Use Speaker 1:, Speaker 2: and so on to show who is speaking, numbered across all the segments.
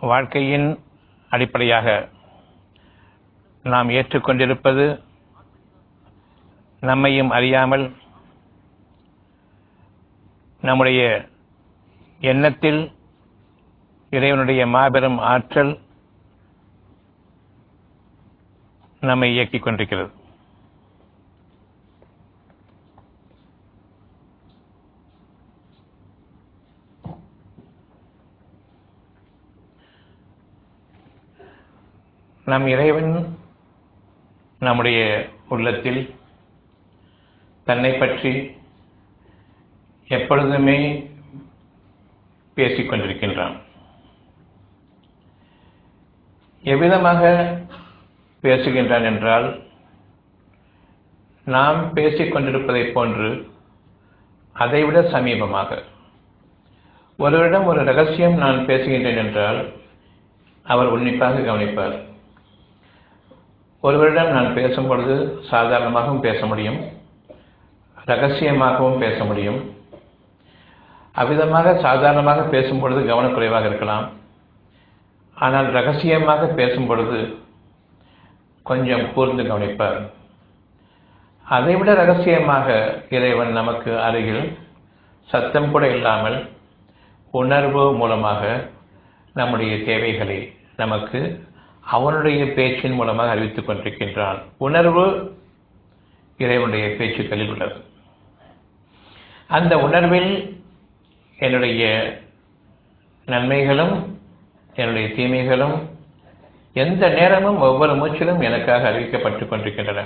Speaker 1: வாழ்க்கையின் அடிப்படையாக நாம் ஏற்றுக்கொண்டிருப்பது நம்மையும் அறியாமல் நம்முடைய எண்ணத்தில் இறைவனுடைய மாபெரும் ஆற்றல் நம்மை இயக்கிக் கொண்டிருக்கிறது நம் இறைவன் நம்முடைய உள்ளத்தில் தன்னை பற்றி எப்பொழுதுமே பேசிக் கொண்டிருக்கின்றான் எவ்விதமாக பேசுகின்றான் என்றால் நாம் பேசிக் கொண்டிருப்பதைப் போன்று அதைவிட சமீபமாக ஒருவரிடம் ஒரு ரகசியம் நான் பேசுகின்றேன் என்றால் அவர் உன்னிப்பாக கவனிப்பார் ஒருவரிடம் நான் பேசும் பொழுது சாதாரணமாகவும் பேச முடியும் ரகசியமாகவும் பேச முடியும் அவ்விதமாக சாதாரணமாக பேசும் பொழுது கவனக்குறைவாக இருக்கலாம் ஆனால் ரகசியமாக பேசும் பொழுது கொஞ்சம் கூர்ந்து கவனிப்பார் அதைவிட ரகசியமாக இறைவன் நமக்கு அருகில் சத்தம் கூட இல்லாமல் உணர்வு மூலமாக நம்முடைய தேவைகளை நமக்கு அவனுடைய பேச்சின் மூலமாக அறிவித்துக் கொண்டிருக்கின்றான் உணர்வு இறைவனுடைய பேச்சுக்களில் உள்ளது அந்த உணர்வில் என்னுடைய நன்மைகளும் என்னுடைய தீமைகளும் எந்த நேரமும் ஒவ்வொரு மூச்சிலும் எனக்காக அறிவிக்கப்பட்டுக் கொண்டிருக்கின்றன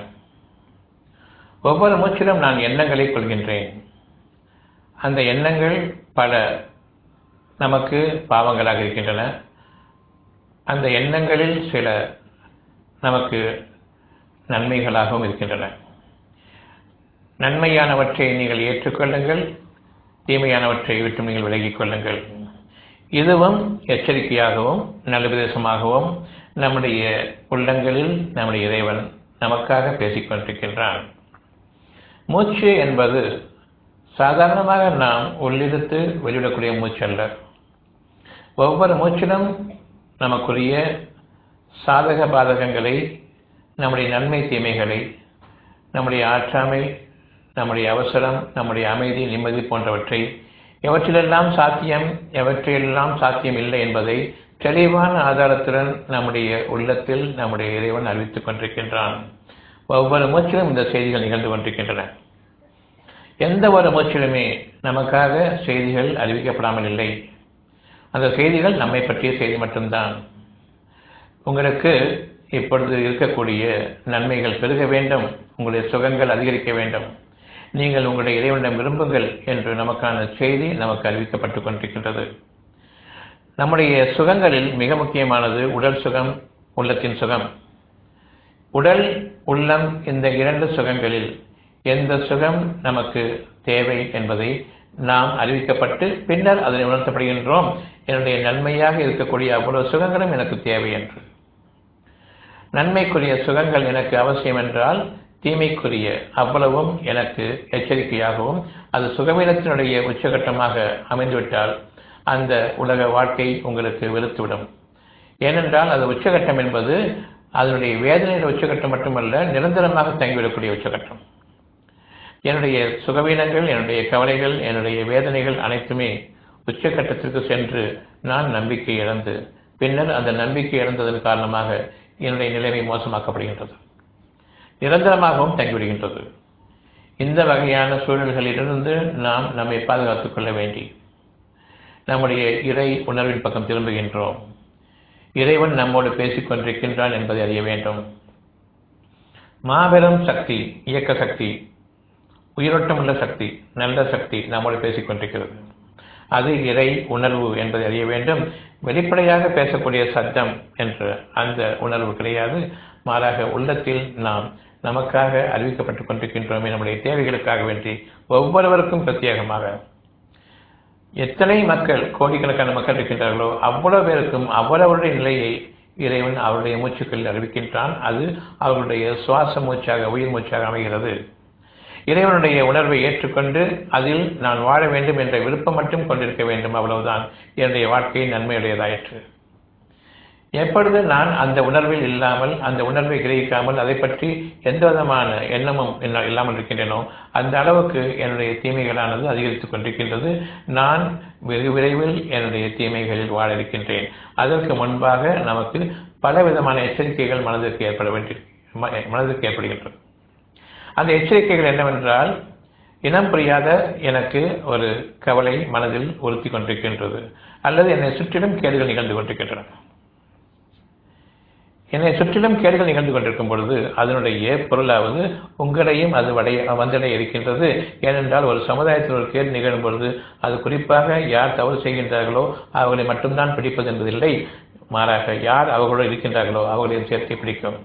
Speaker 1: ஒவ்வொரு மூச்சிலும் நான் எண்ணங்களை கொள்கின்றேன் அந்த எண்ணங்கள் பல நமக்கு பாவங்களாக இருக்கின்றன அந்த எண்ணங்களில் சில நமக்கு நன்மைகளாகவும் இருக்கின்றன நன்மையானவற்றை நீங்கள் ஏற்றுக்கொள்ளுங்கள் தீமையானவற்றை விட்டு நீங்கள் விலகிக் கொள்ளுங்கள் இதுவும் எச்சரிக்கையாகவும் நல்லுபதேசமாகவும் நம்முடைய உள்ளங்களில் நம்முடைய இறைவன் நமக்காக பேசிக் கொண்டிருக்கின்றான் மூச்சு என்பது சாதாரணமாக நாம் உள்ளிருத்து வெளியிடக்கூடிய மூச்சு அல்ல ஒவ்வொரு மூச்சிலும் நமக்குரிய சாதக பாதகங்களை நம்முடைய நன்மை தீமைகளை நம்முடைய ஆற்றாமை நம்முடைய அவசரம் நம்முடைய அமைதி நிம்மதி போன்றவற்றை எவற்றிலெல்லாம் சாத்தியம் எவற்றிலெல்லாம் சாத்தியம் இல்லை என்பதை தெளிவான ஆதாரத்துடன் நம்முடைய உள்ளத்தில் நம்முடைய இறைவன் அறிவித்துக் கொண்டிருக்கின்றான் ஒவ்வொரு மூச்சிலும் இந்த செய்திகள் நிகழ்ந்து கொண்டிருக்கின்றன எந்த ஒரு மூச்சிலுமே நமக்காக செய்திகள் அறிவிக்கப்படாமல் இல்லை அந்த செய்திகள் நம்மை பற்றிய செய்தி மட்டும்தான் உங்களுக்கு இப்பொழுது இருக்கக்கூடிய நன்மைகள் பெருக வேண்டும் உங்களுடைய சுகங்கள் அதிகரிக்க வேண்டும் நீங்கள் உங்களுடைய இறைவனிடம் விரும்புங்கள் என்று நமக்கான செய்தி நமக்கு அறிவிக்கப்பட்டுக் கொண்டிருக்கின்றது நம்முடைய சுகங்களில் மிக முக்கியமானது உடல் சுகம் உள்ளத்தின் சுகம் உடல் உள்ளம் இந்த இரண்டு சுகங்களில் எந்த சுகம் நமக்கு தேவை என்பதை நாம் அறிவிக்கப்பட்டு பின்னர் அதனை உணர்த்தப்படுகின்றோம் என்னுடைய நன்மையாக இருக்கக்கூடிய அவ்வளவு சுகங்களும் எனக்கு தேவை என்று நன்மைக்குரிய சுகங்கள் எனக்கு அவசியம் என்றால் தீமைக்குரிய அவ்வளவும் எனக்கு எச்சரிக்கையாகவும் அது சுகவீனத்தினுடைய உச்சகட்டமாக அமைந்துவிட்டால் அந்த உலக வாழ்க்கை உங்களுக்கு வெறுத்துவிடும் ஏனென்றால் அது உச்சகட்டம் என்பது அதனுடைய வேதனையின் உச்சகட்டம் மட்டுமல்ல நிரந்தரமாக தங்கிவிடக்கூடிய உச்சகட்டம் என்னுடைய சுகவீனங்கள் என்னுடைய கவலைகள் என்னுடைய வேதனைகள் அனைத்துமே உச்சகட்டத்திற்கு சென்று நான் நம்பிக்கை இழந்து பின்னர் அந்த நம்பிக்கை இழந்ததன் காரணமாக என்னுடைய நிலைமை மோசமாக்கப்படுகின்றது நிரந்தரமாகவும் தங்கிவிடுகின்றது இந்த வகையான சூழல்களிலிருந்து நாம் நம்மை பாதுகாத்துக் கொள்ள வேண்டி நம்முடைய இறை உணர்வின் பக்கம் திரும்புகின்றோம் இறைவன் நம்மோடு பேசிக் கொண்டிருக்கின்றான் என்பதை அறிய வேண்டும் மாபெரும் சக்தி இயக்க சக்தி உயிரோட்டமுள்ள சக்தி நல்ல சக்தி நம்மோடு பேசிக் கொண்டிருக்கிறது அது இறை உணர்வு என்பதை அறிய வேண்டும் வெளிப்படையாக பேசக்கூடிய சத்தம் என்ற அந்த உணர்வு கிடையாது மாறாக உள்ளத்தில் நாம் நமக்காக அறிவிக்கப்பட்டுக் கொண்டிருக்கின்றோமே நம்முடைய தேவைகளுக்காக வேண்டி ஒவ்வொருவருக்கும் பிரத்யேகமாக எத்தனை மக்கள் கோடிக்கணக்கான மக்கள் இருக்கின்றார்களோ அவ்வளவு பேருக்கும் அவரவருடைய நிலையை இறைவன் அவருடைய மூச்சுக்களில் அறிவிக்கின்றான் அது அவர்களுடைய சுவாச மூச்சாக உயிர் மூச்சாக அமைகிறது இறைவனுடைய உணர்வை ஏற்றுக்கொண்டு அதில் நான் வாழ வேண்டும் என்ற விருப்பம் மட்டும் கொண்டிருக்க வேண்டும் அவ்வளவுதான் என்னுடைய வாழ்க்கை நன்மையுடையதாயிற்று எப்பொழுது நான் அந்த உணர்வில் இல்லாமல் அந்த உணர்வை கிரகிக்காமல் அதை பற்றி எந்த விதமான எண்ணமும் என்ன- இல்லாமல் இருக்கின்றனோ அந்த அளவுக்கு என்னுடைய தீமைகளானது அதிகரித்துக் கொண்டிருக்கின்றது நான் வெகு விரைவில் என்னுடைய தீமைகளில் வாழ இருக்கின்றேன் அதற்கு முன்பாக நமக்கு பல விதமான எச்சரிக்கைகள் மனதிற்கு ஏற்பட வேண்டி ம- மனதிற்கு ஏற்படுகின்றது அந்த எச்சரிக்கைகள் என்னவென்றால் இனம் புரியாத எனக்கு ஒரு கவலை மனதில் உறுத்தி கொண்டிருக்கின்றது அல்லது என்னை சுற்றிலும் கேடுகள் நிகழ்ந்து கொண்டிருக்கின்றன என்னை சுற்றிலும் கேடுகள் நிகழ்ந்து கொண்டிருக்கும் பொழுது அதனுடைய பொருளாவது உங்களையும் அது வடைய வந்தடைய இருக்கின்றது ஏனென்றால் ஒரு சமுதாயத்தில் ஒரு கேடு நிகழும் பொழுது அது குறிப்பாக யார் தவறு செய்கின்றார்களோ அவர்களை மட்டும்தான் பிடிப்பது என்பதில்லை மாறாக யார் அவர்களோடு இருக்கின்றார்களோ அவர்களையும் சேர்த்து பிடிக்கும்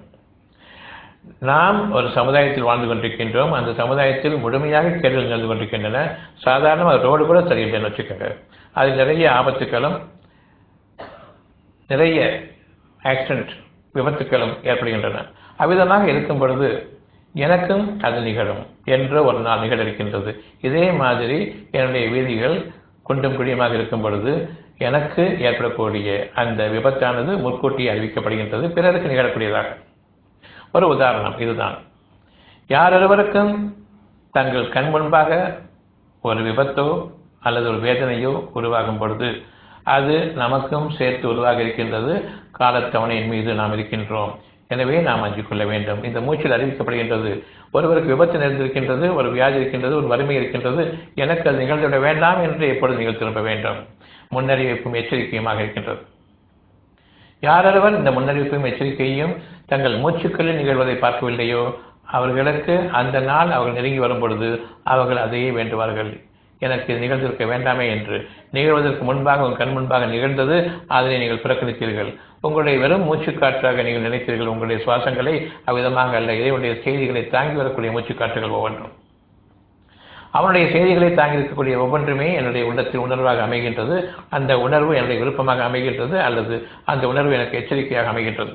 Speaker 1: நாம் ஒரு சமுதாயத்தில் வாழ்ந்து கொண்டிருக்கின்றோம் அந்த சமுதாயத்தில் முழுமையாக கேடுகள் நிகழ்ந்து கொண்டிருக்கின்றன சாதாரண ரோடு கூட சரியில்லைன்னு வச்சுக்கோங்க அதில் நிறைய ஆபத்துக்களும் நிறைய ஆக்சிடென்ட் விபத்துக்களும் ஏற்படுகின்றன அவ்விதமாக இருக்கும் பொழுது எனக்கும் அது நிகழும் என்ற ஒரு நாள் நிகழ இருக்கின்றது இதே மாதிரி என்னுடைய வீதிகள் குண்டும் குழியுமாக இருக்கும் பொழுது எனக்கு ஏற்படக்கூடிய அந்த விபத்தானது முற்கூட்டி அறிவிக்கப்படுகின்றது பிறருக்கு நிகழக்கூடியதாக ஒரு உதாரணம் இதுதான் யாரொருவருக்கும் தங்கள் கண் முன்பாக ஒரு விபத்தோ அல்லது ஒரு வேதனையோ உருவாகும் பொழுது அது நமக்கும் சேர்த்து உருவாக இருக்கின்றது காலத்தவணையின் மீது நாம் இருக்கின்றோம் எனவே நாம் அஞ்சிக் கொள்ள வேண்டும் இந்த மூச்சில் அறிவிக்கப்படுகின்றது ஒருவருக்கு விபத்து நேர்ந்திருக்கின்றது ஒரு வியாதி இருக்கின்றது ஒரு வறுமை இருக்கின்றது எனக்கு அது நிகழ்ந்துவிட வேண்டாம் என்று எப்பொழுது நிகழ் திரும்ப வேண்டும் முன்னறிவிப்பும் எச்சரிக்கையுமாக இருக்கின்றது யாரொருவர் இந்த முன்னறிவிப்பையும் எச்சரிக்கையையும் தங்கள் மூச்சுக்களில் நிகழ்வதை பார்க்கவில்லையோ அவர்களுக்கு அந்த நாள் அவர்கள் நெருங்கி வரும் பொழுது அவர்கள் அதையே வேண்டுவார்கள் எனக்கு இது நிகழ்ந்திருக்க வேண்டாமே என்று நிகழ்வதற்கு முன்பாக உங்கள் கண் முன்பாக நிகழ்ந்தது அதனை நீங்கள் புறக்கணித்தீர்கள் உங்களுடைய வெறும் மூச்சுக்காற்றாக நீங்கள் நினைத்தீர்கள் உங்களுடைய சுவாசங்களை அவ்விதமாக அல்ல இறைவனுடைய செய்திகளை தாங்கி வரக்கூடிய மூச்சுக்காற்றுகள் ஒவ்வொன்றும் அவனுடைய செய்திகளை தாங்கி இருக்கக்கூடிய ஒவ்வொன்றுமே என்னுடைய உள்ளத்தில் உணர்வாக அமைகின்றது அந்த உணர்வு என்னுடைய விருப்பமாக அமைகின்றது அல்லது அந்த உணர்வு எனக்கு எச்சரிக்கையாக அமைகின்றது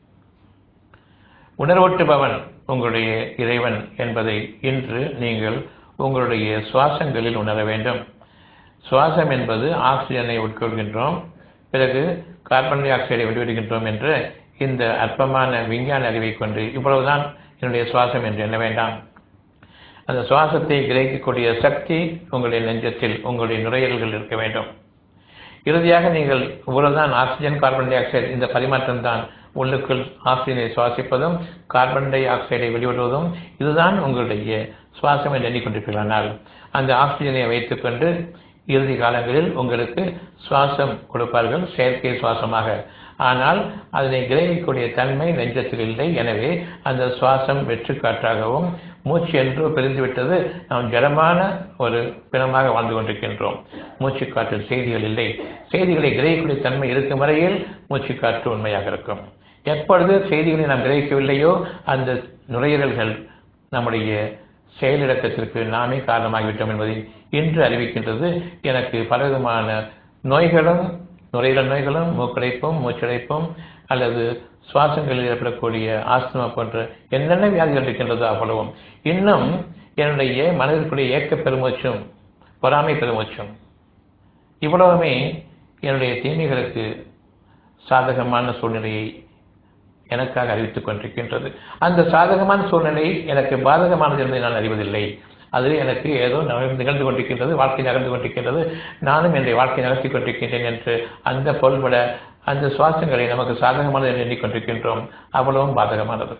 Speaker 1: உணர்வூட்டுபவன் உங்களுடைய இறைவன் என்பதை இன்று நீங்கள் உங்களுடைய சுவாசங்களில் உணர வேண்டும் சுவாசம் என்பது ஆக்சிஜனை உட்கொள்கின்றோம் பிறகு கார்பன் டை ஆக்சைடை வெளியிடுகின்றோம் என்ற இந்த அற்பமான விஞ்ஞான அறிவை கொண்டு இவ்வளவுதான் என்னுடைய சுவாசம் என்று எண்ண வேண்டாம் அந்த சுவாசத்தை கிரகிக்கக்கூடிய சக்தி உங்களுடைய நெஞ்சத்தில் உங்களுடைய நுரையீரல்கள் இருக்க வேண்டும் இறுதியாக நீங்கள் இவ்வளவுதான் ஆக்சிஜன் கார்பன் டை ஆக்சைடு இந்த பரிமாற்றம் தான் உள்ளுக்குள் ஆக்சிஜனை சுவாசிப்பதும் கார்பன் டை ஆக்சைடை வெளிவிடுவதும் இதுதான் உங்களுடைய சுவாசம் என்று எண்ணிக்கொண்டிருக்கிறார்கள் அந்த ஆக்சிஜனை வைத்துக்கொண்டு இறுதி காலங்களில் உங்களுக்கு சுவாசம் கொடுப்பார்கள் செயற்கை சுவாசமாக ஆனால் அதனை கிரகிக்கக்கூடிய தன்மை நெஞ்சத்தில் இல்லை எனவே அந்த சுவாசம் வெற்றுக்காற்றாகவும் மூச்சு என்று பிரிந்துவிட்டது நாம் ஜடமான ஒரு பிணமாக வாழ்ந்து கொண்டிருக்கின்றோம் மூச்சுக்காற்றில் செய்திகள் இல்லை செய்திகளை கிரகிக்கக்கூடிய தன்மை இருக்கும் வரையில் மூச்சுக்காற்று உண்மையாக இருக்கும் எப்பொழுது செய்திகளை நாம் கிரகிக்கவில்லையோ அந்த நுரையீரல்கள் நம்முடைய செயலிழக்கத்திற்கு நாமே காரணமாகிவிட்டோம் என்பதை இன்று அறிவிக்கின்றது எனக்கு பலவிதமான நோய்களும் நுரையீரல் நோய்களும் மூக்கடைப்பும் மூச்சடைப்பும் அல்லது சுவாசங்களில் ஏற்படக்கூடிய ஆஸ்துமா போன்ற என்னென்ன வியாதிகள் இருக்கின்றதோ அவ்வளவும் இன்னும் என்னுடைய மனதிற்குரிய ஏக்க பெருமூச்சும் பொறாமை பெருமூச்சும் இவ்வளவுமே என்னுடைய தீமைகளுக்கு சாதகமான சூழ்நிலையை எனக்காக அறிவித்துக் கொண்டிருக்கின்றது அந்த சாதகமான சூழ்நிலை எனக்கு பாதகமானது என்பதை நான் அறிவதில்லை அது எனக்கு ஏதோ நகர்ந்து நிகழ்ந்து கொண்டிருக்கின்றது வாழ்க்கை நகர்ந்து கொண்டிருக்கின்றது நானும் என்னுடைய வாழ்க்கை நகர்த்தி கொண்டிருக்கின்றேன் என்று அந்த பொருள்பட அந்த சுவாசங்களை நமக்கு சாதகமானது என்று எண்ணிக்கொண்டிருக்கின்றோம் அவ்வளவும் பாதகமானது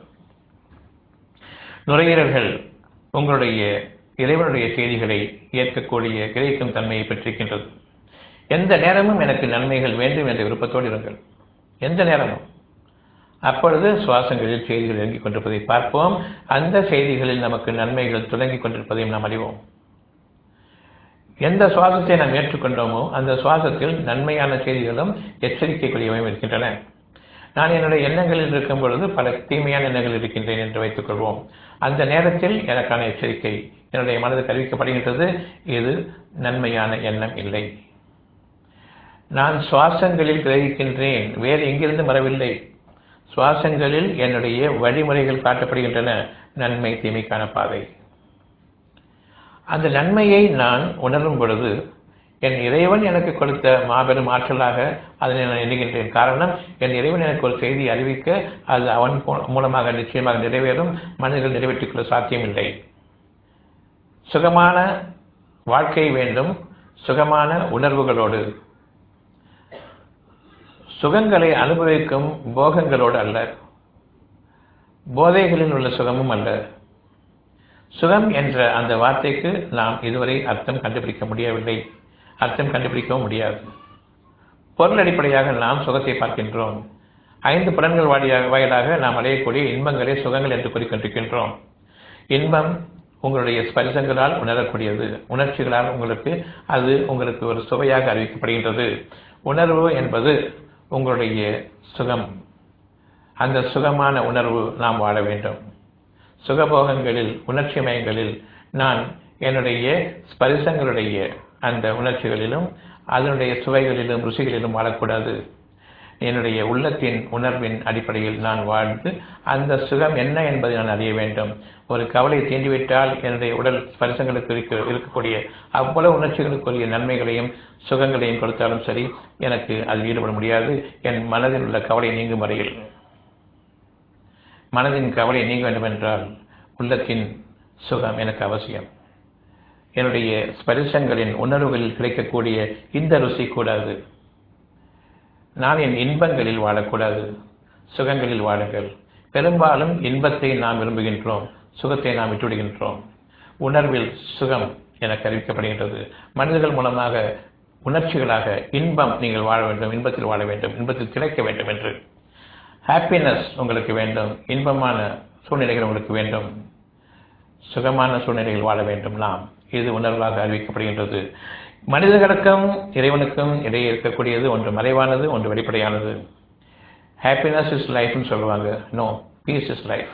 Speaker 1: நுரையீரல்கள் உங்களுடைய இறைவனுடைய செய்திகளை ஏற்கக்கூடிய கிரகிக்கும் தன்மையை பெற்றிருக்கின்றது எந்த நேரமும் எனக்கு நன்மைகள் வேண்டும் என்ற விருப்பத்தோடு இருங்கள் எந்த நேரமும் அப்பொழுது சுவாசங்களில் செய்திகள் இறங்கிக் கொண்டிருப்பதை பார்ப்போம் அந்த செய்திகளில் நமக்கு நன்மைகள் தொடங்கிக் கொண்டிருப்பதையும் நாம் அறிவோம் எந்த சுவாசத்தை நாம் ஏற்றுக்கொண்டோமோ அந்த சுவாசத்தில் நன்மையான செய்திகளும் எச்சரிக்கைக்குரியவையும் இருக்கின்றன நான் என்னுடைய எண்ணங்களில் இருக்கும் பொழுது பல தீமையான எண்ணங்கள் இருக்கின்றேன் என்று வைத்துக் கொள்வோம் அந்த நேரத்தில் எனக்கான எச்சரிக்கை என்னுடைய மனதுக்கு அறிவிக்கப்படுகின்றது இது நன்மையான எண்ணம் இல்லை நான் சுவாசங்களில் கிரகிக்கின்றேன் வேறு எங்கிருந்து வரவில்லை சுவாசங்களில் என்னுடைய வழிமுறைகள் காட்டப்படுகின்றன நன்மை தீமைக்கான பாதை அந்த நன்மையை நான் உணரும் பொழுது என் இறைவன் எனக்கு கொடுத்த மாபெரும் ஆற்றலாக அதனை நான் எண்ணுகின்றேன் காரணம் என் இறைவன் எனக்கு ஒரு செய்தியை அறிவிக்க அது அவன் மூலமாக நிச்சயமாக நிறைவேறும் மனிதர்கள் நிறைவேற்றிக் கொள்ள சாத்தியமில்லை சுகமான வாழ்க்கை வேண்டும் சுகமான உணர்வுகளோடு சுகங்களை அனுபவிக்கும் போகங்களோடு அல்ல போதைகளில் உள்ள சுகமும் அல்ல சுகம் என்ற அந்த வார்த்தைக்கு நாம் இதுவரை அர்த்தம் கண்டுபிடிக்க முடியவில்லை அர்த்தம் கண்டுபிடிக்கவும் முடியாது பொருள் அடிப்படையாக நாம் சுகத்தை பார்க்கின்றோம் ஐந்து புலன்கள் வாடியாக வாயிலாக நாம் அடையக்கூடிய இன்பங்களே சுகங்கள் என்று கூறிக்கொண்டிருக்கின்றோம் இன்பம் உங்களுடைய ஸ்பரிசங்களால் உணரக்கூடியது உணர்ச்சிகளால் உங்களுக்கு அது உங்களுக்கு ஒரு சுவையாக அறிவிக்கப்படுகின்றது உணர்வு என்பது உங்களுடைய சுகம் அந்த சுகமான உணர்வு நாம் வாழ வேண்டும் சுகபோகங்களில் உணர்ச்சி மயங்களில் நான் என்னுடைய ஸ்பரிசங்களுடைய அந்த உணர்ச்சிகளிலும் அதனுடைய சுவைகளிலும் ருசிகளிலும் வாழக்கூடாது என்னுடைய உள்ளத்தின் உணர்வின் அடிப்படையில் நான் வாழ்ந்து அந்த சுகம் என்ன என்பதை நான் அறிய வேண்டும் ஒரு கவலை தீண்டிவிட்டால் என்னுடைய உடல் ஸ்பரிசங்களுக்கு இருக்க இருக்கக்கூடிய அவ்வளவு உணர்ச்சிகளுக்குரிய நன்மைகளையும் சுகங்களையும் கொடுத்தாலும் சரி எனக்கு அதில் ஈடுபட முடியாது என் மனதில் உள்ள கவலை நீங்கும் வரையில் மனதின் கவலை நீங்க வேண்டும் என்றால் உள்ளத்தின் சுகம் எனக்கு அவசியம் என்னுடைய ஸ்பரிசங்களின் உணர்வுகளில் கிடைக்கக்கூடிய இந்த ருசி கூடாது நான் என் இன்பங்களில் வாழக்கூடாது சுகங்களில் வாழுங்கள் பெரும்பாலும் இன்பத்தை நாம் விரும்புகின்றோம் சுகத்தை நாம் விட்டுவிடுகின்றோம் உணர்வில் சுகம் எனக்கு அறிவிக்கப்படுகின்றது மனிதர்கள் மூலமாக உணர்ச்சிகளாக இன்பம் நீங்கள் வாழ வேண்டும் இன்பத்தில் வாழ வேண்டும் இன்பத்தில் திளைக்க வேண்டும் என்று ஹாப்பினஸ் உங்களுக்கு வேண்டும் இன்பமான சூழ்நிலைகள் உங்களுக்கு வேண்டும் சுகமான சூழ்நிலையில் வாழ வேண்டும் நாம் இது உணர்வாக அறிவிக்கப்படுகின்றது மனிதர்களுக்கும் இறைவனுக்கும் இடையே இருக்கக்கூடியது ஒன்று மறைவானது ஒன்று வெளிப்படையானது ஹாப்பினஸ் இஸ் லைஃப்னு சொல்லுவாங்க நோ பீஸ் இஸ் லைஃப்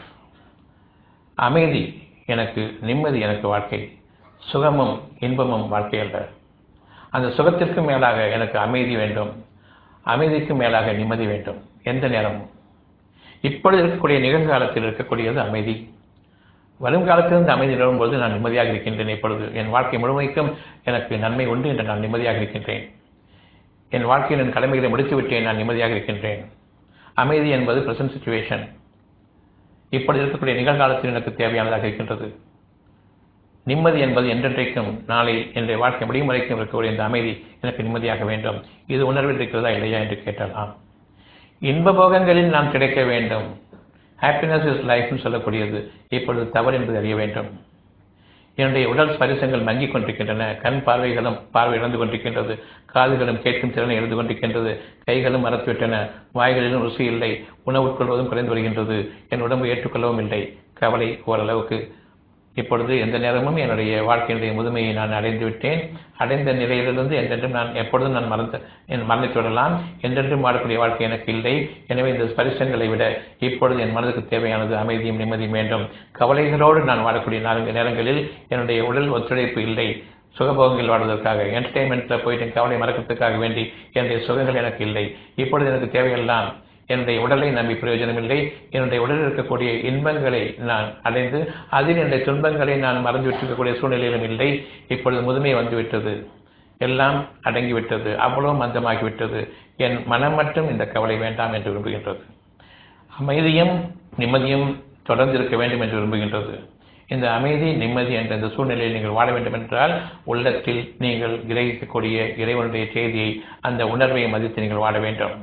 Speaker 1: அமைதி எனக்கு நிம்மதி எனக்கு வாழ்க்கை சுகமும் இன்பமும் வாழ்க்கை அல்ல அந்த சுகத்திற்கு மேலாக எனக்கு அமைதி வேண்டும் அமைதிக்கு மேலாக நிம்மதி வேண்டும் எந்த நேரமும் இப்பொழுது இருக்கக்கூடிய நிகழ்காலத்தில் இருக்கக்கூடியது அமைதி வருங்காலத்திலிருந்து அமைதி நிலவும்போது நான் நிம்மதியாக இருக்கின்றேன் இப்பொழுது என் வாழ்க்கை முழுமைக்கும் எனக்கு நன்மை உண்டு என்று நான் நிம்மதியாக இருக்கின்றேன் என் வாழ்க்கையில் என் கடமைகளை முடித்துவிட்டேன் நான் நிம்மதியாக இருக்கின்றேன் அமைதி என்பது பிரசன்ட் சுச்சுவேஷன் இப்பொழுது இருக்கக்கூடிய நிகழ்காலத்தில் எனக்கு தேவையானதாக இருக்கின்றது நிம்மதி என்பது என்றென்றைக்கும் நாளை என்னுடைய வாழ்க்கை முடியும் வரைக்கும் இருக்கக்கூடிய இந்த அமைதி எனக்கு நிம்மதியாக வேண்டும் இது உணர்வில் இருக்கிறதா இல்லையா என்று கேட்டால் ஆம் இன்ப போகங்களில் நாம் கிடைக்க வேண்டும் ஹாப்பினஸ் இஸ் லைஃப்னு சொல்லக்கூடியது இப்பொழுது தவறு என்பது அறிய வேண்டும் என்னுடைய உடல் ஸ்பரிசங்கள் மங்கிக் கொண்டிருக்கின்றன கண் பார்வைகளும் பார்வை இழந்து கொண்டிருக்கின்றது காதுகளும் கேட்கும் திறனை எழுந்து கொண்டிருக்கின்றது கைகளும் மறத்துவிட்டன வாய்களிலும் ருசி இல்லை உணவு உட்கொள்வதும் குறைந்து வருகின்றது என் உடம்பு ஏற்றுக்கொள்ளவும் இல்லை கவலை ஓரளவுக்கு இப்பொழுது எந்த நேரமும் என்னுடைய வாழ்க்கையினுடைய முதுமையை நான் அடைந்து விட்டேன் அடைந்த நிலையிலிருந்து என்றென்றும் நான் எப்பொழுதும் நான் மறந்து என் மறந்துட்டு விடலாம் என்றென்றும் வாழக்கூடிய வாழ்க்கை எனக்கு இல்லை எனவே இந்த ஸ்பரிசங்களை விட இப்பொழுது என் மனதுக்கு தேவையானது அமைதியும் நிம்மதியும் வேண்டும் கவலைகளோடு நான் வாழக்கூடிய நான்கு நேரங்களில் என்னுடைய உடல் ஒத்துழைப்பு இல்லை சுகபோகங்கள் வாழ்வதற்காக என்டர்டைன்மெண்ட்டில் போயிட்டு கவலை மறக்கிறதுக்காக வேண்டி என்னுடைய சுகங்கள் எனக்கு இல்லை இப்பொழுது எனக்கு தேவையெல்லாம் என்னுடைய உடலை நம்பி பிரயோஜனமில்லை என்னுடைய உடலில் இருக்கக்கூடிய இன்பங்களை நான் அடைந்து அதில் என்னுடைய துன்பங்களை நான் மறந்து விட்டிருக்கக்கூடிய சூழ்நிலையிலும் இல்லை இப்பொழுது முதுமை வந்துவிட்டது எல்லாம் அடங்கிவிட்டது அவ்வளவு மந்தமாகிவிட்டது என் மனம் மட்டும் இந்த கவலை வேண்டாம் என்று விரும்புகின்றது அமைதியும் நிம்மதியும் தொடர்ந்து இருக்க வேண்டும் என்று விரும்புகின்றது இந்த அமைதி நிம்மதி என்ற இந்த சூழ்நிலையில் நீங்கள் வாழ வேண்டும் என்றால் உள்ளத்தில் நீங்கள் கிரகிக்கக்கூடிய இறைவனுடைய செய்தியை அந்த உணர்வை மதித்து நீங்கள் வாழ வேண்டும்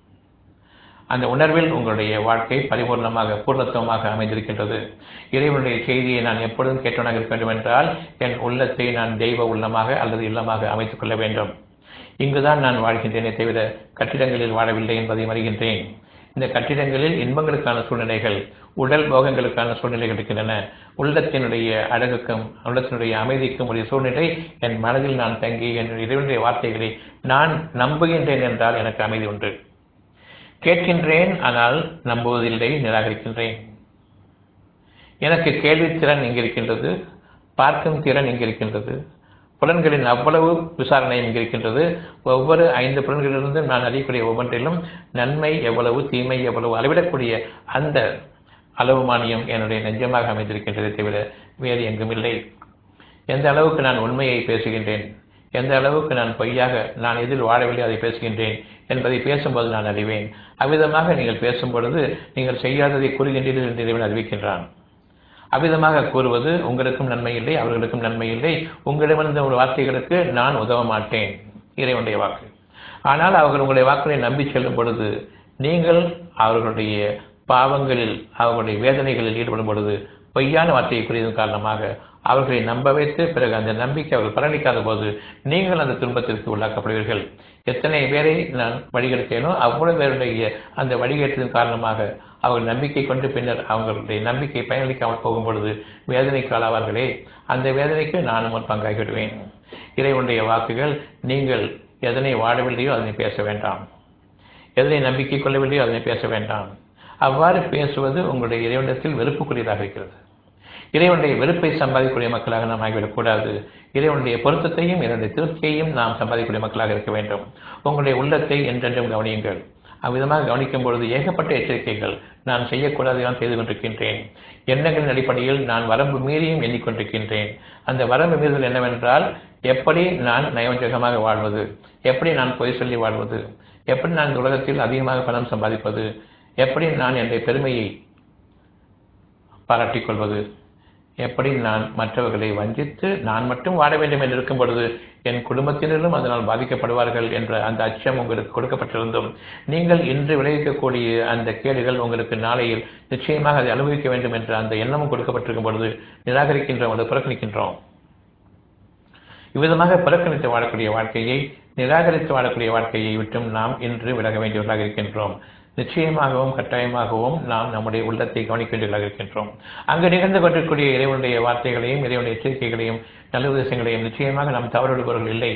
Speaker 1: அந்த உணர்வில் உங்களுடைய வாழ்க்கை பரிபூர்ணமாக பூர்ணத்துவமாக அமைந்திருக்கின்றது இறைவனுடைய செய்தியை நான் எப்பொழுதும் கேட்டவனாக இருக்க வேண்டும் என்றால் என் உள்ளத்தை நான் தெய்வ உள்ளமாக அல்லது இல்லமாக அமைத்துக் கொள்ள வேண்டும் இங்குதான் நான் வாழ்கின்றேனே தவிர கட்டிடங்களில் வாழவில்லை என்பதை அறிகின்றேன் இந்த கட்டிடங்களில் இன்பங்களுக்கான சூழ்நிலைகள் உடல் போகங்களுக்கான சூழ்நிலைகள் இருக்கின்றன உள்ளத்தினுடைய அழகுக்கும் உள்ளத்தினுடைய அமைதிக்கும் உரிய சூழ்நிலை என் மனதில் நான் தங்கி என் இறைவனுடைய வார்த்தைகளை நான் நம்புகின்றேன் என்றால் எனக்கு அமைதி உண்டு கேட்கின்றேன் ஆனால் நம்புவதில்லை நிராகரிக்கின்றேன் எனக்கு கேள்வித்திறன் இங்கிருக்கின்றது பார்க்கும் திறன் இங்கிருக்கின்றது புலன்களின் அவ்வளவு விசாரணை இங்கிருக்கின்றது ஒவ்வொரு ஐந்து புலன்களிலிருந்தும் நான் அறியக்கூடிய ஒவ்வொன்றிலும் நன்மை எவ்வளவு தீமை எவ்வளவு அளவிடக்கூடிய அந்த அளவு மானியம் என்னுடைய நெஞ்சமாக அமைந்திருக்கின்றதை தவிர வேறு எங்கும் இல்லை எந்த அளவுக்கு நான் உண்மையை பேசுகின்றேன் எந்த அளவுக்கு நான் பொய்யாக நான் எதில் வாழவில்லை அதை பேசுகின்றேன் என்பதை பேசும்போது நான் அறிவேன் அவ்விதமாக நீங்கள் பேசும் பொழுது நீங்கள் செய்யாததை கூறுகின்றீர்கள் என்று இறைவன் அறிவிக்கின்றான் அவ்விதமாக கூறுவது உங்களுக்கும் நன்மை இல்லை அவர்களுக்கும் நன்மை இல்லை உங்களிடமிருந்த ஒரு வார்த்தைகளுக்கு நான் உதவ மாட்டேன் இறைவனுடைய வாக்கு ஆனால் அவர்கள் உங்களுடைய வாக்குகளை நம்பி செல்லும் பொழுது நீங்கள் அவர்களுடைய பாவங்களில் அவர்களுடைய வேதனைகளில் ஈடுபடும் பொழுது பொய்யான வார்த்தையை கூறியதன் காரணமாக அவர்களை நம்ப வைத்து பிறகு அந்த நம்பிக்கை அவர்கள் பலனிக்காத போது நீங்கள் அந்த துன்பத்திற்கு உள்ளாக்கப்படுவீர்கள் எத்தனை பேரை நான் வழிகெடுத்தேனோ அவ்வளவு பேருடைய அந்த வழிகேட்டத்தின் காரணமாக அவர்கள் நம்பிக்கை கொண்டு பின்னர் அவர்களுடைய நம்பிக்கை பயனளிக்காமல் போகும் பொழுது வேதனைக்கு ஆளாவார்களே அந்த வேதனைக்கு நானும் ஒரு பங்காகிவிடுவேன் இறைவனுடைய வாக்குகள் நீங்கள் எதனை வாழவில்லையோ அதனை பேச வேண்டாம் எதனை நம்பிக்கை கொள்ளவில்லையோ அதனை பேச வேண்டாம் அவ்வாறு பேசுவது உங்களுடைய இறைவனத்தில் வெறுப்புக்குரியதாக இருக்கிறது இறைவனுடைய வெறுப்பை சம்பாதிக்கக்கூடிய மக்களாக நாம் ஆகிவிடக்கூடாது இறைவனுடைய பொருத்தத்தையும் இறைவனுடைய திருப்தியையும் நாம் சம்பாதிக்கக்கூடிய மக்களாக இருக்க வேண்டும் உங்களுடைய உள்ளத்தை என்றென்றும் கவனியுங்கள் அவ்விதமாக கவனிக்கும் பொழுது ஏகப்பட்ட எச்சரிக்கைகள் நான் செய்யக்கூடாது நான் செய்து கொண்டிருக்கின்றேன் எண்ணங்களின் அடிப்படையில் நான் வரம்பு மீறியும் எண்ணிக்கொண்டிருக்கின்றேன் அந்த வரம்பு மீறுதல் என்னவென்றால் எப்படி நான் நயவஞ்சகமாக வாழ்வது எப்படி நான் பொய் சொல்லி வாழ்வது எப்படி நான் இந்த உலகத்தில் அதிகமாக பணம் சம்பாதிப்பது எப்படி நான் என்னுடைய பெருமையை பாராட்டிக் கொள்வது எப்படி நான் மற்றவர்களை வஞ்சித்து நான் மட்டும் வாழ வேண்டும் என்று இருக்கும் பொழுது என் குடும்பத்தினரும் அதனால் பாதிக்கப்படுவார்கள் என்ற அந்த அச்சம் உங்களுக்கு கொடுக்கப்பட்டிருந்தும் நீங்கள் இன்று விளைவிக்கக்கூடிய அந்த கேடுகள் உங்களுக்கு நாளையில் நிச்சயமாக அதை அனுபவிக்க வேண்டும் என்ற அந்த எண்ணமும் கொடுக்கப்பட்டிருக்கும் பொழுது நிராகரிக்கின்றோம் அல்லது புறக்கணிக்கின்றோம் இவ்விதமாக புறக்கணித்து வாழக்கூடிய வாழ்க்கையை நிராகரித்து வாழக்கூடிய வாழ்க்கையை விட்டும் நாம் இன்று விலக வேண்டியவர்களாக இருக்கின்றோம் நிச்சயமாகவும் கட்டாயமாகவும் நாம் நம்முடைய உள்ளத்தை கவனிக்க வேண்டியவர்களாக இருக்கின்றோம் அங்கு நிகழ்ந்து கொண்டிருக்கூடிய இறைவனுடைய வார்த்தைகளையும் இறைவனுடைய எச்சரிக்கைகளையும் நல்ல உபதேசங்களையும் நிச்சயமாக நாம் தவறுவிடுபவர்கள் இல்லை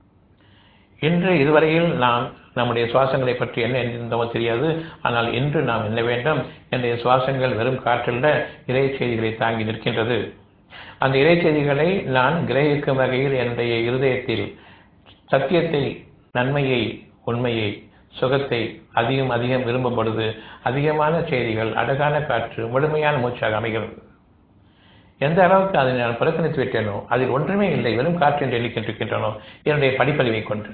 Speaker 1: இன்று இதுவரையில் நாம் நம்முடைய சுவாசங்களை பற்றி என்ன எண்ணிருந்தோமோ தெரியாது ஆனால் இன்று நாம் என்ன வேண்டும் என்னுடைய சுவாசங்கள் வெறும் காற்றில் இறை செய்திகளை தாங்கி நிற்கின்றது அந்த இறை செய்திகளை நான் கிரகிக்கும் வகையில் என்னுடைய இருதயத்தில் சத்தியத்தை நன்மையை உண்மையை சுகத்தை அதிகம் அதிகம் விரும்பும் பொழுது அதிகமான செய்திகள் அழகான காற்று முழுமையான மூச்சாக அமைகிறது எந்த அளவுக்கு அதை நான் புறக்கணித்து விட்டேனோ அதில் ஒன்றுமே இல்லை வெறும் காற்று என்று எண்ணிக்கின்றிருக்கின்றனோ என்னுடைய படிப்பறிவை கொண்டு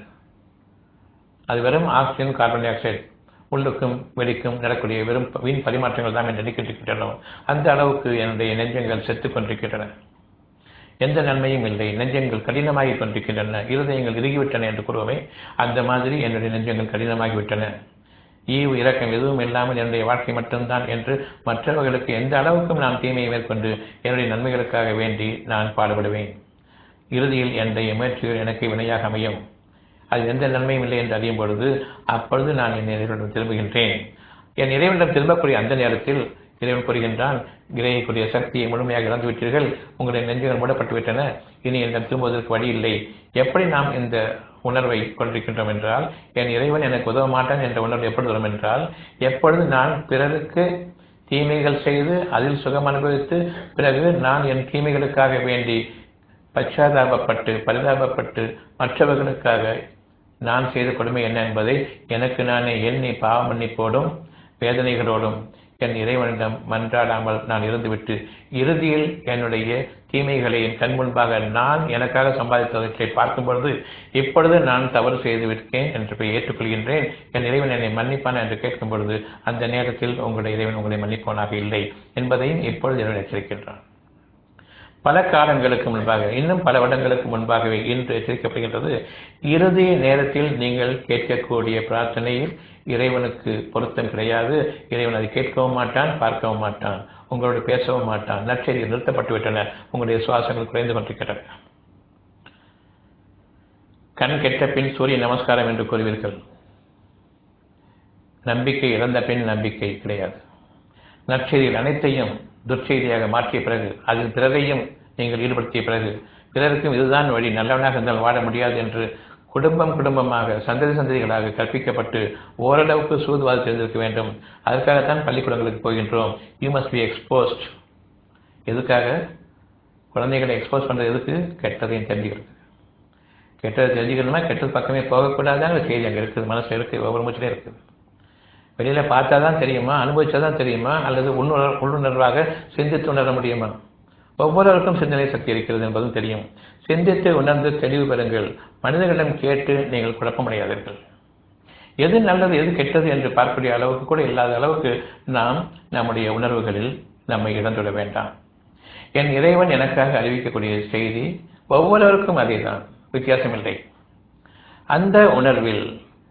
Speaker 1: அது வெறும் ஆக்சிஜன் கார்பன் டை ஆக்சைடு உள்ளுக்கும் வெளிக்கும் நடக்கூடிய வெறும் வீண் பரிமாற்றங்கள் தான் என்று எண்ணிக்கின்றிருக்கின்றனோ அந்த அளவுக்கு என்னுடைய நெஞ்சங்கள் செத்துக் கொண்டிருக்கின்றன எந்த நன்மையும் இல்லை நெஞ்சங்கள் கடினமாகி கொண்டிருக்கின்றன இருதயங்கள் இறுகிவிட்டன என்று கூறுவோமே அந்த மாதிரி என்னுடைய நெஞ்சங்கள் கடினமாகிவிட்டன ஈவு இறக்கம் எதுவும் இல்லாமல் என்னுடைய வாழ்க்கை மட்டும்தான் என்று மற்றவர்களுக்கு எந்த அளவுக்கும் நான் தீமையை மேற்கொண்டு என்னுடைய நன்மைகளுக்காக வேண்டி நான் பாடுபடுவேன் இறுதியில் என்னுடைய முயற்சிகள் எனக்கு வினையாக அமையும் அது எந்த நன்மையும் இல்லை என்று அறியும் பொழுது அப்பொழுது நான் என் இறைவனிடம் திரும்புகின்றேன் என் இறைவனிடம் திரும்பக்கூடிய அந்த நேரத்தில் இறைவன் கூறுகின்றான் கிரகிக்கூடிய சக்தியை முழுமையாக இழந்து விட்டீர்கள் உங்களுடைய நெஞ்சுகள் மூடப்பட்டு விட்டன இனி என்னிடம் திரும்புவதற்கு வழி இல்லை எப்படி நாம் இந்த உணர்வை கொண்டிருக்கின்றோம் என்றால் என் இறைவன் எனக்கு உதவ மாட்டான் என்ற உணர்வு எப்பொழுது வரும் என்றால் எப்பொழுது நான் பிறருக்கு தீமைகள் செய்து அதில் சுகம் அனுபவித்து பிறகு நான் என் தீமைகளுக்காக வேண்டி பச்சாதாபப்பட்டு பரிதாபப்பட்டு மற்றவர்களுக்காக நான் செய்த கொடுமை என்ன என்பதை எனக்கு நானே எண்ணி பாவ மன்னிப்போடும் வேதனைகளோடும் என் இறைவனிடம் மன்றாடாமல் நான் இருந்துவிட்டு இறுதியில் என்னுடைய தீமைகளை என் கண் முன்பாக நான் எனக்காக சம்பாதித்தவற்றை பார்க்கும் பொழுது இப்பொழுது நான் தவறு செய்து விட்டேன் என்று போய் ஏற்றுக்கொள்கின்றேன் என் இறைவன் என்னை மன்னிப்பான் என்று கேட்கும் பொழுது அந்த நேரத்தில் உங்களுடைய இறைவன் உங்களை மன்னிப்பவனாக இல்லை என்பதையும் இப்பொழுது இறைவன் எச்சரிக்கின்றான் பல காலங்களுக்கு முன்பாக இன்னும் பல வருடங்களுக்கு முன்பாகவே இன்று எச்சரிக்கப்படுகின்றது இறுதி நேரத்தில் நீங்கள் கேட்கக்கூடிய பிரார்த்தனையில் இறைவனுக்கு பொருத்தம் கிடையாது இறைவன் அதை கேட்கவும் மாட்டான் பார்க்கவும் மாட்டான் உங்களோடு பேசவும் மாட்டான் நற்செய்திகள் நிறுத்தப்பட்டு விட்டன உங்களுடைய சுவாசங்கள் குறைந்து கொண்டிருக்கின்றன கண் கெட்ட பின் சூரிய நமஸ்காரம் என்று கூறுவீர்கள் நம்பிக்கை இழந்த பின் நம்பிக்கை கிடையாது நற்செய்திகள் அனைத்தையும் துர்ச்செய்தியாக மாற்றிய பிறகு அதில் பிறரையும் நீங்கள் ஈடுபடுத்திய பிறகு பிறருக்கும் இதுதான் வழி நல்லவனாக இருந்தால் வாழ முடியாது என்று குடும்பம் குடும்பமாக சந்ததி சந்ததிகளாக கற்பிக்கப்பட்டு ஓரளவுக்கு சூதுவாது தெரிந்திருக்க வேண்டும் அதற்காகத்தான் பள்ளிக்கூடங்களுக்கு போகின்றோம் யூ மஸ்ட் பி எக்ஸ்போஸ்ட் எதுக்காக குழந்தைகளை எக்ஸ்போஸ் பண்ணுறது எதுக்கு கெட்டதையும் தெரிஞ்சுக்கிறது கெட்டதை தெரிஞ்சுக்கணுமா கெட்டது பக்கமே போகக்கூடாதான செய்தி அங்கே இருக்குது மனசு இருக்குது ஒவ்வொரு மூச்சிலே இருக்குது வெளியில் பார்த்தா தான் தெரியுமா அனுபவிச்சா தான் தெரியுமா அல்லது உள்ளுணர் உள்ளுணர்வாக சிந்தித்து உணர முடியுமா ஒவ்வொருவருக்கும் சிந்தனை சக்தி இருக்கிறது என்பதும் தெரியும் சிந்தித்து உணர்ந்து தெளிவு பெறுங்கள் மனிதர்களிடம் கேட்டு நீங்கள் குழப்பமடையாதீர்கள் எது நல்லது எது கெட்டது என்று பார்க்கக்கூடிய அளவுக்கு கூட இல்லாத அளவுக்கு நாம் நம்முடைய உணர்வுகளில் நம்மை இழந்துவிட வேண்டாம் என் இறைவன் எனக்காக அறிவிக்கக்கூடிய செய்தி ஒவ்வொருவருக்கும் அதேதான் வித்தியாசமில்லை அந்த உணர்வில்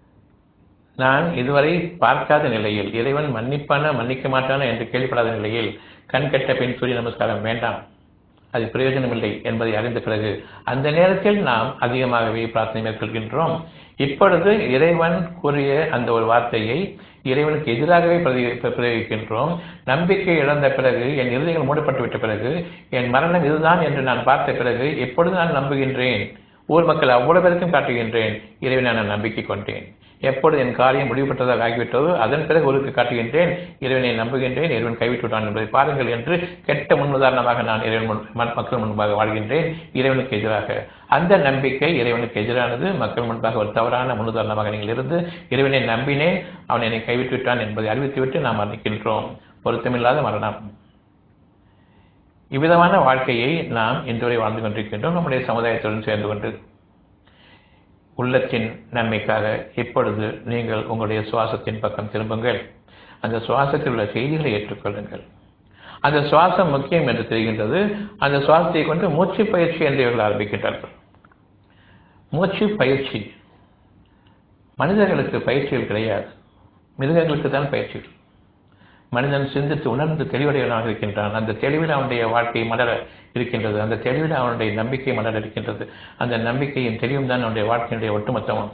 Speaker 1: நான் இதுவரை பார்க்காத நிலையில் இறைவன் மன்னிப்பானா மன்னிக்க மாட்டானா என்று கேள்விப்படாத நிலையில் கண் கெட்ட பின் சூரிய நமஸ்காரம் வேண்டாம் அது பிரயோஜனமில்லை என்பதை அறிந்த பிறகு அந்த நேரத்தில் நாம் அதிகமாகவே பிரார்த்தனை மேற்கொள்கின்றோம் இப்பொழுது இறைவன் கூறிய அந்த ஒரு வார்த்தையை இறைவனுக்கு எதிராகவே பிரயோகிக்கின்றோம் நம்பிக்கை இழந்த பிறகு என் இருதயங்கள் மூடப்பட்டு விட்ட பிறகு என் மரணம் இதுதான் என்று நான் பார்த்த பிறகு எப்பொழுது நான் நம்புகின்றேன் ஊர் மக்கள் அவ்வளவு பேருக்கும் காட்டுகின்றேன் இறைவனை நான் நம்பிக்கை கொண்டேன் எப்பொழுது என் காரியம் முடிவுபட்டதாக ஆகிவிட்டதோ அதன் பிறகு ஒருக்கு காட்டுகின்றேன் இறைவனை நம்புகின்றேன் இறைவன் கைவிட்டு விட்டான் என்பதை பாருங்கள் என்று கெட்ட முன்னுதாரணமாக நான் இறைவன் மக்கள் முன்பாக வாழ்கின்றேன் இறைவனுக்கு எதிராக அந்த நம்பிக்கை இறைவனுக்கு எதிரானது மக்கள் முன்பாக ஒரு தவறான முன்னுதாரணமாக நீங்கள் இருந்து இறைவனை நம்பினேன் அவன் என்னை கைவிட்டு விட்டான் என்பதை அறிவித்துவிட்டு நாம் மன்னிக்கின்றோம் பொருத்தமில்லாத மரணம் இவ்விதமான வாழ்க்கையை நாம் இன்று வரை வாழ்ந்து கொண்டிருக்கின்றோம் நம்முடைய சமுதாயத்துடன் சேர்ந்து கொண்டு உள்ளத்தின் நன்மைக்காக இப்பொழுது நீங்கள் உங்களுடைய சுவாசத்தின் பக்கம் திரும்புங்கள் அந்த சுவாசத்தில் உள்ள செய்திகளை ஏற்றுக்கொள்ளுங்கள் அந்த சுவாசம் முக்கியம் என்று தெரிகின்றது அந்த சுவாசத்தை கொண்டு மூச்சு பயிற்சி என்று இவர்கள் ஆரம்பிக்கின்றார்கள் மூச்சு பயிற்சி மனிதர்களுக்கு பயிற்சிகள் கிடையாது மிருகங்களுக்கு தான் பயிற்சிகள் மனிதன் சிந்தித்து உணர்ந்து தெளிவடையவனாக இருக்கின்றான் அந்த தெளிவில் அவனுடைய வாழ்க்கை மலர இருக்கின்றது அந்த தெளிவில் அவனுடைய நம்பிக்கை மலர இருக்கின்றது அந்த நம்பிக்கையின் தெளிவும் தான் அவனுடைய வாழ்க்கையினுடைய ஒட்டுமொத்தமும்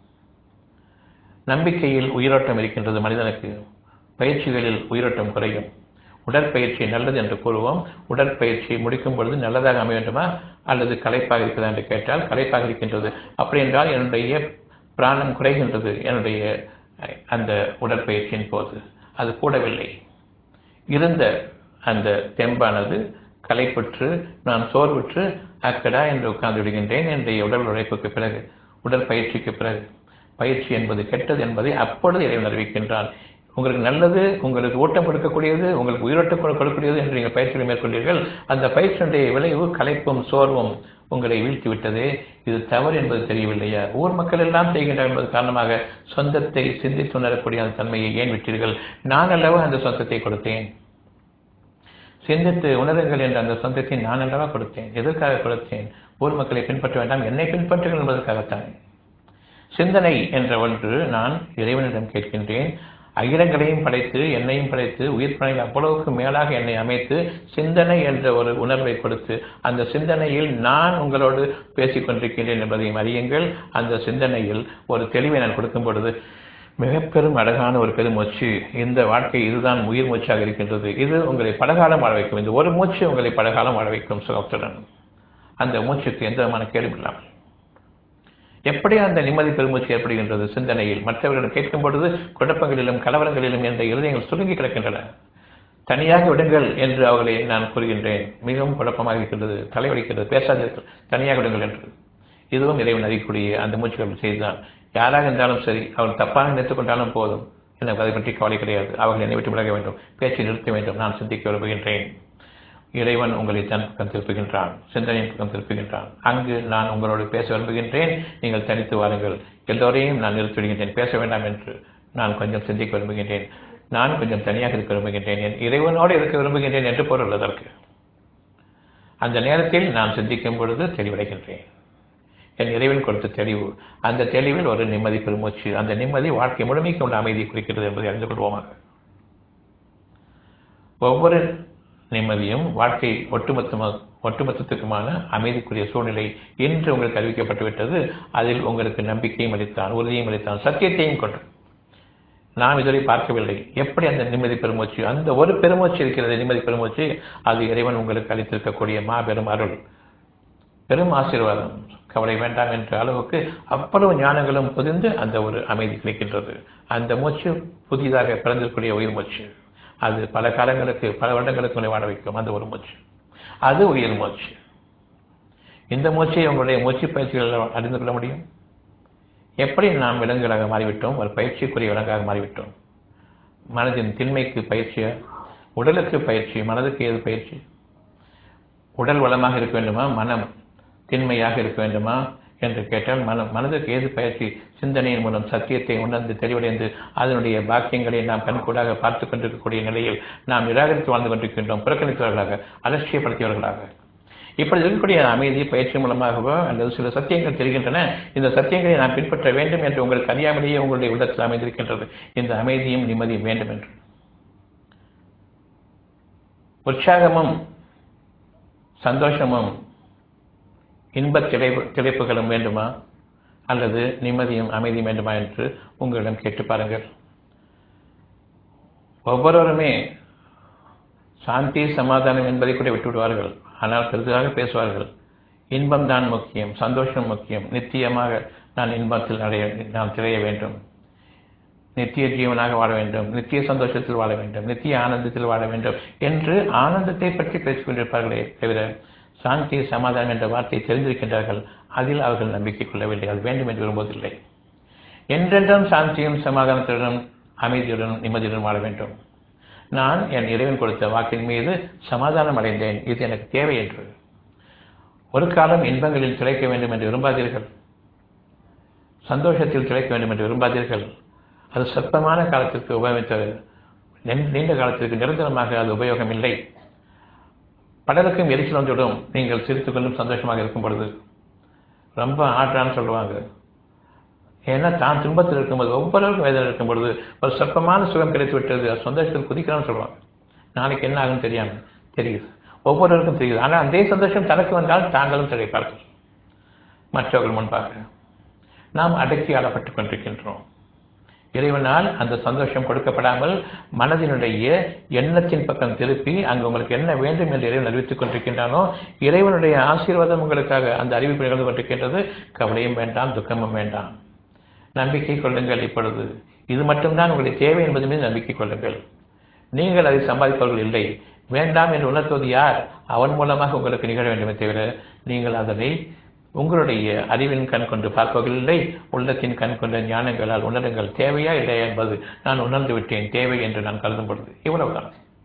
Speaker 1: நம்பிக்கையில் உயிரோட்டம் இருக்கின்றது மனிதனுக்கு பயிற்சிகளில் உயிரோட்டம் குறையும் உடற்பயிற்சி நல்லது என்று கூறுவோம் உடற்பயிற்சி முடிக்கும் பொழுது நல்லதாக அமைய வேண்டுமா அல்லது களைப்பாக இருக்கிறதா என்று கேட்டால் களைப்பாக இருக்கின்றது அப்படி என்றால் என்னுடைய பிராணம் குறைகின்றது என்னுடைய அந்த உடற்பயிற்சியின் போது அது கூடவில்லை இருந்த அந்த தெம்பானது களைப்பற்று நான் சோர்வுற்று அக்கடா என்று உட்கார்ந்து விடுகின்றேன் என்னுடைய உடல் உழைப்புக்கு பிறகு உடற்பயிற்சிக்கு பிறகு பயிற்சி என்பது கெட்டது என்பதை அப்பொழுது இறைவன் அறிவிக்கின்றான் உங்களுக்கு நல்லது உங்களுக்கு ஊட்டம் கொடுக்கக்கூடியது உங்களுக்கு உயிரோட்டம் கொடுக்கக்கூடியது என்று நீங்கள் பயிற்சிகளை மேற்கொண்டீர்கள் அந்த பயிற்சியினுடைய விளைவு களைப்பும் சோர்வும் உங்களை வீழ்த்தி விட்டது இது தவறு என்பது தெரியவில்லையா ஊர் மக்கள் எல்லாம் செய்கின்றனர் என்பது காரணமாக சொந்தத்தை சிந்தித்து உணரக்கூடிய அந்த தன்மையை ஏன் விட்டீர்கள் நான் அல்லவா அந்த சொந்தத்தை கொடுத்தேன் சிந்தித்து உணருங்கள் என்ற அந்த சொந்தத்தை நான் அல்லவா கொடுத்தேன் எதற்காக கொடுத்தேன் ஊர் மக்களை பின்பற்ற வேண்டாம் என்னை பின்பற்றுங்கள் என்பதற்காகத்தான் சிந்தனை என்ற ஒன்று நான் இறைவனிடம் கேட்கின்றேன் அகிலங்களையும் படைத்து என்னையும் படைத்து உயிர் பணியில் அவ்வளவுக்கு மேலாக என்னை அமைத்து சிந்தனை என்ற ஒரு உணர்வை கொடுத்து அந்த சிந்தனையில் நான் உங்களோடு பேசிக் கொண்டிருக்கின்றேன் என்பதையும் அறியுங்கள் அந்த சிந்தனையில் ஒரு தெளிவை நான் கொடுக்கும் பொழுது மிக பெரும் அழகான ஒரு பெருமூச்சு இந்த வாழ்க்கை இதுதான் உயிர் மூச்சாக இருக்கின்றது இது உங்களை பலகாலம் வாழ வைக்கும் இந்த ஒரு மூச்சு உங்களை பலகாலம் வாழ வைக்கும் சுகத்துடன் அந்த மூச்சுக்கு எந்த விதமான கேடும் இல்லாமல் எப்படி அந்த நிம்மதி பெருமூச்சு ஏற்படுகின்றது சிந்தனையில் மற்றவர்களிடம் கேட்கும் பொழுது குழப்பங்களிலும் கலவரங்களிலும் என்ற இருதயங்கள் சுருங்கி கிடக்கின்றன தனியாக விடுங்கள் என்று அவர்களை நான் கூறுகின்றேன் மிகவும் குழப்பமாக இருக்கின்றது தலைவலிக்கிறது பேசாதீர்கள் தனியாக விடுங்கள் என்று இதுவும் இறைவன் அறியக்கூடிய அந்த மூச்சுகள் செய்துதான் யாராக இருந்தாலும் சரி அவர்கள் தப்பாக நினைத்துக் கொண்டாலும் போதும் எனக்கு அதை பற்றி கவலை கிடையாது அவர்கள் என்னை விட்டு விலக வேண்டும் பேச்சை நிறுத்த வேண்டும் நான் சிந்திக்க விரும்புகின்றேன் இறைவன் உங்களை தன் பக்கம் திருப்புகின்றான் சிந்தனையின் பக்கம் திருப்புகின்றான் அங்கு நான் உங்களோடு பேச விரும்புகின்றேன் நீங்கள் தனித்து வாருங்கள் எல்லோரையும் நான் நிறுத்திவிடுகின்றேன் பேச வேண்டாம் என்று நான் கொஞ்சம் சிந்திக்க விரும்புகின்றேன் நான் கொஞ்சம் தனியாக இருக்க விரும்புகின்றேன் என் இறைவனோடு இருக்க விரும்புகின்றேன் என்று பொருள் அதற்கு அந்த நேரத்தில் நான் சிந்திக்கும் பொழுது தெளிவடைகின்றேன் என் இறைவன் கொடுத்த தெளிவு அந்த தெளிவில் ஒரு நிம்மதி பெருமூச்சு அந்த நிம்மதி வாழ்க்கை முழுமைக்கு உள்ள அமைதியை குறிக்கிறது என்பதை அறிந்து கொள்வோமாக ஒவ்வொரு நிம்மதியும் வாழ்க்கை ஒட்டுமொத்தமாக ஒட்டுமொத்தத்துக்குமான அமைதிக்குரிய சூழ்நிலை இன்று உங்களுக்கு அறிவிக்கப்பட்டுவிட்டது அதில் உங்களுக்கு நம்பிக்கையும் அளித்தான் உறுதியும் அளித்தான் சத்தியத்தையும் கொண்டு நாம் இதுவரை பார்க்கவில்லை எப்படி அந்த நிம்மதி பெருமூச்சு அந்த ஒரு பெருமூச்சு இருக்கிறது நிம்மதி பெருமூச்சு அது இறைவன் உங்களுக்கு அளித்திருக்கக்கூடிய மாபெரும் அருள் பெரும் ஆசீர்வாதம் கவலை வேண்டாம் என்ற அளவுக்கு அவ்வளவு ஞானங்களும் புதிந்து அந்த ஒரு அமைதி கிடைக்கின்றது அந்த மூச்சு புதிதாக பிறந்திருக்கக்கூடிய உயிர் மூச்சு அது பல காலங்களுக்கு பல வருடங்களுக்கு வாழ வைக்கும் அந்த ஒரு மூச்சு அது உயிர் மூச்சு இந்த மூச்சை உங்களுடைய மூச்சு பயிற்சிகள் அறிந்து கொள்ள முடியும் எப்படி நாம் விலங்குகளாக மாறிவிட்டோம் ஒரு பயிற்சிக்குரிய விலங்காக மாறிவிட்டோம் மனதின் திண்மைக்கு பயிற்சியா உடலுக்கு பயிற்சி மனதுக்கு ஏது பயிற்சி உடல் வளமாக இருக்க வேண்டுமா மனம் திண்மையாக இருக்க வேண்டுமா என்று கேட்டால் மன மனதுக்கு ஏது பயிற்சி சிந்தனையின் மூலம் சத்தியத்தை உணர்ந்து தெளிவடைந்து அதனுடைய பாக்கியங்களை நாம் கண்கூடாக பார்த்து கொண்டிருக்கக்கூடிய நிலையில் நாம் நிராகரித்து வாழ்ந்து கொண்டிருக்கின்றோம் புறக்கணித்தவர்களாக அலட்சியப்படுத்தியவர்களாக இப்படி இருக்கக்கூடிய அமைதி பயிற்சி மூலமாகவோ அல்லது சில சத்தியங்கள் தெரிகின்றன இந்த சத்தியங்களை நாம் பின்பற்ற வேண்டும் என்று உங்களுக்கு அறியாமலேயே உங்களுடைய உள்ளத்தில் அமைந்திருக்கின்றது இந்த அமைதியும் நிம்மதியும் வேண்டும் என்று உற்சாகமும் சந்தோஷமும் இன்பத் திளைப்பு திளைப்புகளும் வேண்டுமா அல்லது நிம்மதியும் அமைதியும் வேண்டுமா என்று உங்களிடம் கேட்டு பாருங்கள் ஒவ்வொருவருமே சாந்தி சமாதானம் என்பதை கூட விட்டுவிடுவார்கள் ஆனால் பெரிதாக பேசுவார்கள் இன்பம் தான் முக்கியம் சந்தோஷம் முக்கியம் நித்தியமாக நான் இன்பத்தில் அடைய நான் திரைய வேண்டும் நித்திய ஜீவனாக வாழ வேண்டும் நித்திய சந்தோஷத்தில் வாழ வேண்டும் நித்திய ஆனந்தத்தில் வாழ வேண்டும் என்று ஆனந்தத்தை பற்றி பேசிக் கொண்டிருப்பார்களே தவிர சாந்தி சமாதானம் என்ற வார்த்தையை தெரிந்திருக்கின்றார்கள் அதில் அவர்கள் நம்பிக்கை கொள்ளவில்லை அது வேண்டும் என்று விரும்புவதில்லை என்றென்றும் சாந்தியும் சமாதானத்துடன் அமைதியுடன் நிம்மதியுடன் வாழ வேண்டும் நான் என் இறைவன் கொடுத்த வாக்கின் மீது சமாதானம் அடைந்தேன் இது எனக்கு தேவை என்று ஒரு காலம் இன்பங்களில் திளைக்க வேண்டும் என்று விரும்பாதீர்கள் சந்தோஷத்தில் திளைக்க வேண்டும் என்று விரும்பாதீர்கள் அது சொற்பமான காலத்திற்கு உபயோகித்தது நீண்ட காலத்திற்கு நிரந்தரமாக அது உபயோகம் இல்லை பலருக்கும் எரிச்சல் வந்துவிடும் நீங்கள் சிரித்துக் கொண்டும் சந்தோஷமாக இருக்கும் பொழுது ரொம்ப ஆற்றான்னு சொல்லுவாங்க ஏன்னா தான் துன்பத்தில் இருக்கும்போது ஒவ்வொருவருக்கும் வேதனை இருக்கும் பொழுது ஒரு சொற்பமான சுகம் கிடைத்து விட்டது அது சந்தோஷத்தில் குதிக்கலாம்னு சொல்லுவாங்க நாளைக்கு என்ன ஆகும்னு தெரியாம தெரியுது ஒவ்வொருவருக்கும் தெரியுது ஆனால் அதே சந்தோஷம் தனக்கு வந்தால் தாங்களும் திளைப்பார்கள் மற்றவர்கள் முன்பாக நாம் அடக்கி ஆளப்பட்டுக் கொண்டிருக்கின்றோம் இறைவனால் அந்த சந்தோஷம் கொடுக்கப்படாமல் மனதினுடைய எண்ணத்தின் பக்கம் திருப்பி அங்கு உங்களுக்கு என்ன வேண்டும் என்று இறைவன் அறிவித்துக் கொண்டிருக்கின்றானோ இறைவனுடைய ஆசீர்வாதம் உங்களுக்காக அந்த அறிவிப்பு நிகழ்ந்து கொண்டிருக்கின்றது கவலையும் வேண்டாம் துக்கமும் வேண்டாம் நம்பிக்கை கொள்ளுங்கள் இப்பொழுது இது மட்டும்தான் உங்களுடைய தேவை என்பது மீது நம்பிக்கை கொள்ளுங்கள் நீங்கள் அதை சம்பாதிப்பவர்கள் இல்லை வேண்டாம் என்று உணர்த்துவது யார் அவன் மூலமாக உங்களுக்கு நிகழ வேண்டுமே தவிர நீங்கள் அதனை உங்களுடைய அறிவின் கண் கொண்டு பார்ப்பவர்கள் உள்ளத்தின் கண் கொண்ட ஞானங்களால் உணருங்கள் தேவையா இல்லையா என்பது நான் உணர்ந்து விட்டேன் தேவை என்று நான் கருதும் பொழுது இவ்வளவுதான்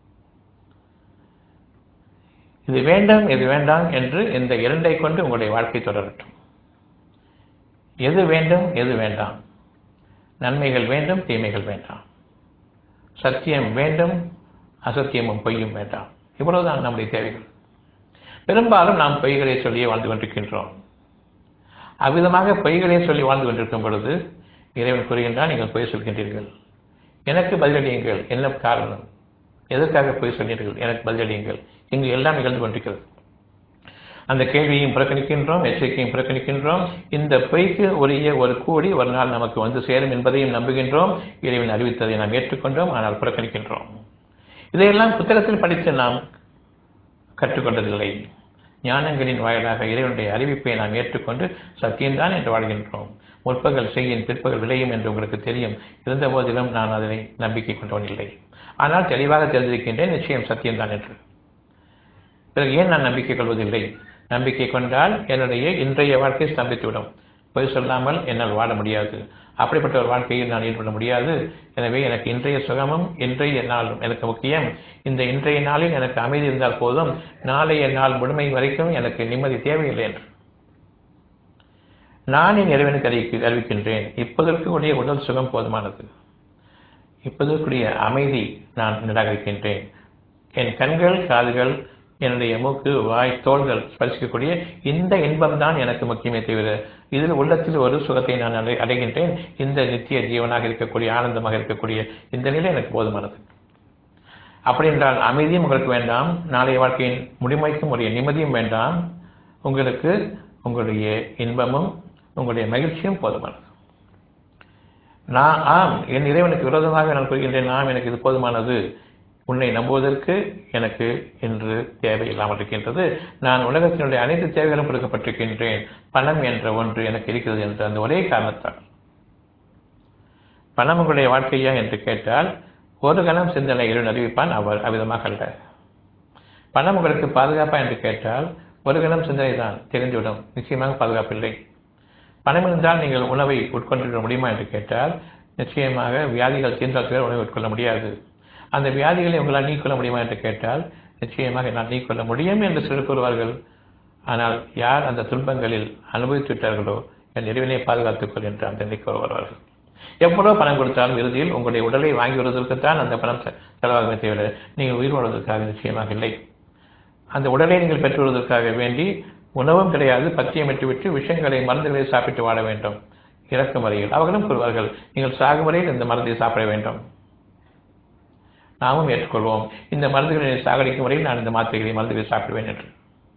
Speaker 1: இது வேண்டாம் இது வேண்டாம் என்று இந்த இரண்டை கொண்டு உங்களுடைய வாழ்க்கை தொடரட்டும் எது வேண்டும் எது வேண்டாம் நன்மைகள் வேண்டும் தீமைகள் வேண்டாம் சத்தியம் வேண்டும் அசத்தியமும் பொய்யும் வேண்டாம் இவ்வளவுதான் நம்முடைய தேவைகள் பெரும்பாலும் நாம் பொய்களை சொல்லியே வாழ்ந்து கொண்டிருக்கின்றோம் அவ்விதமாக பொய்களே சொல்லி வாழ்ந்து கொண்டிருக்கும் பொழுது இறைவன் கூறுகின்றான் நீங்கள் பொய் சொல்கின்றீர்கள் எனக்கு பதிலளியுங்கள் என்ன காரணம் எதற்காக பொய் சொன்னீர்கள் எனக்கு பதிலளியுங்கள் இங்கு எல்லாம் நிகழ்ந்து கொண்டிருக்கிறது அந்த கேள்வியையும் புறக்கணிக்கின்றோம் எச்சரிக்கையும் புறக்கணிக்கின்றோம் இந்த பொய்க்கு உரிய ஒரு கூடி ஒரு நாள் நமக்கு வந்து சேரும் என்பதையும் நம்புகின்றோம் இறைவன் அறிவித்ததை நாம் ஏற்றுக்கொண்டோம் ஆனால் புறக்கணிக்கின்றோம் இதையெல்லாம் புத்தகத்தில் படித்து நாம் கற்றுக்கொண்டதில்லை ஞானங்களின் வாயிலாக இறைவனுடைய அறிவிப்பை நாம் ஏற்றுக்கொண்டு சத்தியம்தான் என்று வாழ்கின்றோம் முற்பகல் செய்யின் பிற்பகல் விளையும் என்று உங்களுக்கு தெரியும் இருந்த போதிலும் நான் அதனை நம்பிக்கை கொண்டவன் இல்லை ஆனால் தெளிவாக தெரிந்திருக்கின்றேன் நிச்சயம் சத்தியம்தான் என்று பிறகு ஏன் நான் நம்பிக்கை கொள்வதில்லை நம்பிக்கை கொண்டால் என்னுடைய இன்றைய வாழ்க்கை ஸ்தம்பித்துவிடும் பொய் சொல்லாமல் என்னால் வாழ முடியாது அப்படிப்பட்ட ஒரு வாழ்க்கையில் நான் ஈடுபட முடியாது எனவே எனக்கு இன்றைய சுகமும் இன்றைய நாளும் எனக்கு முக்கியம் இந்த இன்றைய நாளில் எனக்கு அமைதி இருந்தால் போதும் நாளைய நாள் முழுமை வரைக்கும் எனக்கு நிம்மதி தேவையில்லை என்று நான் என் இறைவனுக்கு அறிவிக்க அறிவிக்கின்றேன் இப்போதற்குரிய உடல் சுகம் போதுமானது இப்போதற்குரிய அமைதி நான் நிராகரிக்கின்றேன் என் கண்கள் காதுகள் என்னுடைய மூக்கு வாய் தோள்கள் ஸ்பரிசிக்கக்கூடிய இந்த இன்பம் தான் எனக்கு முக்கியமே தவிர இதில் உள்ளத்தில் ஒரு சுகத்தை நான் அடை அடைகின்றேன் இந்த நித்திய ஜீவனாக இருக்கக்கூடிய ஆனந்தமாக இருக்கக்கூடிய இந்த நிலை எனக்கு போதுமானது அப்படி என்றால் அமைதியும் உங்களுக்கு வேண்டாம் நாளைய வாழ்க்கையின் முடிமைக்கும் உரிய நிம்மதியும் வேண்டாம் உங்களுக்கு உங்களுடைய இன்பமும் உங்களுடைய மகிழ்ச்சியும் போதுமானது நான் ஆம் என் இறைவனுக்கு விரோதமாக நான் கூறுகின்றேன் ஆம் எனக்கு இது போதுமானது உன்னை நம்புவதற்கு எனக்கு இன்று தேவை இல்லாமல் இருக்கின்றது நான் உலகத்தினுடைய அனைத்து தேவைகளும் கொடுக்கப்பட்டிருக்கின்றேன் பணம் என்ற ஒன்று எனக்கு இருக்கிறது என்ற அந்த ஒரே காரணத்தால் பணம் உங்களுடைய வாழ்க்கையா என்று கேட்டால் ஒரு கணம் சிந்தனை இரு அறிவிப்பான் அவர் அவ்விதமாக அல்ல பணம் உங்களுக்கு பாதுகாப்பா என்று கேட்டால் ஒரு கணம் சிந்தனை தான் தெரிந்துவிடும் நிச்சயமாக பாதுகாப்பில்லை பணம் இருந்தால் நீங்கள் உணவை உட்கொண்டிருக்க முடியுமா என்று கேட்டால் நிச்சயமாக வியாதிகள் தீர்ந்தால் உணவை உட்கொள்ள முடியாது அந்த வியாதிகளை உங்களால் நீக்கொள்ள முடியுமா என்று கேட்டால் நிச்சயமாக என்னால் நீக்கொள்ள முடியும் என்று சிலர் கூறுவார்கள் ஆனால் யார் அந்த துன்பங்களில் அனுபவித்து விட்டார்களோ என் இறைவனை பாதுகாத்துக் கொள் என்று அந்த நிலைக்கு வருவார்கள் எவ்வளவு பணம் கொடுத்தாலும் இறுதியில் உங்களுடைய உடலை வாங்கி வருவதற்குத்தான் அந்த பணம் செலவாக தேவையில்லை நீங்கள் உயிர் வாழ்வதற்காக நிச்சயமாக இல்லை அந்த உடலை நீங்கள் பெற்று வருவதற்காக வேண்டி உணவும் கிடையாது பத்தியமிட்டு விட்டு விஷயங்களை மருந்துகளை சாப்பிட்டு வாழ வேண்டும் இறக்கும் வரையில் அவர்களும் கூறுவார்கள் நீங்கள் சாகும் வரையில் இந்த மருந்தை சாப்பிட வேண்டும் நாமும் ஏற்றுக்கொள்வோம் இந்த மருந்துகளை சாகடிக்கும் வரையில் நான் இந்த மாத்திரைகளை மருந்துகளை சாப்பிடுவேன் என்று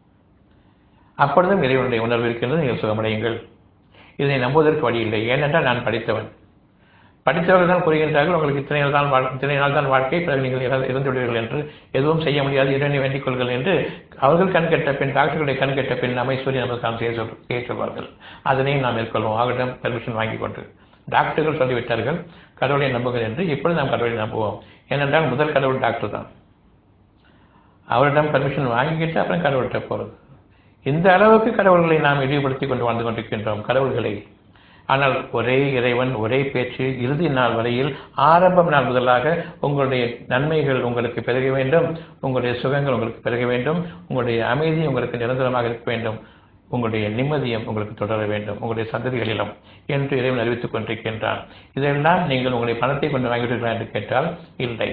Speaker 1: அப்பொழுதும் இறைவனுடைய உணர்வு இருக்கின்றது நீங்கள் சுகமடையுங்கள் இதனை நம்புவதற்கு வழி இல்லை ஏனென்றால் நான் படித்தவன் படித்தவர்கள் தான் கூறுகின்றார்கள் உங்களுக்கு இத்தனை நாள் தான் வாழ் இத்தனை நாள் தான் வாழ்க்கை பிறகு நீங்கள் இறந்து விடுவீர்கள் என்று எதுவும் செய்ய முடியாது இறைவனை வேண்டிக் கொள்கள் என்று அவர்கள் கண் கெட்ட பின் டாக்டர்களுடைய கண் கெட்ட பின் நம்மை சூரிய நமஸ்காரம் செய்ய சொல் செய்ய சொல்வார்கள் அதனையும் நாம் மேற்கொள்வோம் அவர்களிடம் பெர்மிஷன் வாங்கி கொண்டு டாக்டர்கள் சொல்லிவிட்டார்கள் கடவுளை நம்புங்கள் என்று இப்பொழுது நாம் கடவுளை நம்புவோம் ஏனென்றால் முதல் கடவுள் டாக்டர் தான் அவரிடம் பெர்மிஷன் வாங்கிக்கிட்டு அப்புறம் கடவுள்கிட்ட போகிறது இந்த அளவுக்கு கடவுள்களை நாம் இழிவுபடுத்தி கொண்டு வாழ்ந்து கொண்டிருக்கின்றோம் கடவுள்களை ஆனால் ஒரே இறைவன் ஒரே பேச்சு இறுதி நாள் வரையில் ஆரம்பம் நாள் முதலாக உங்களுடைய நன்மைகள் உங்களுக்கு பெருக வேண்டும் உங்களுடைய சுகங்கள் உங்களுக்கு பெருக வேண்டும் உங்களுடைய அமைதி உங்களுக்கு நிரந்தரமாக இருக்க வேண்டும் உங்களுடைய நிம்மதியும் உங்களுக்கு தொடர வேண்டும் உங்களுடைய சந்ததிகளிலும் என்று இறைவன் அறிவித்துக் கொண்டிருக்கின்றான் இதெல்லாம் நீங்கள் உங்களுடைய பணத்தை கொண்டு வாங்கிவிட்டீர்களா என்று கேட்டால் இல்லை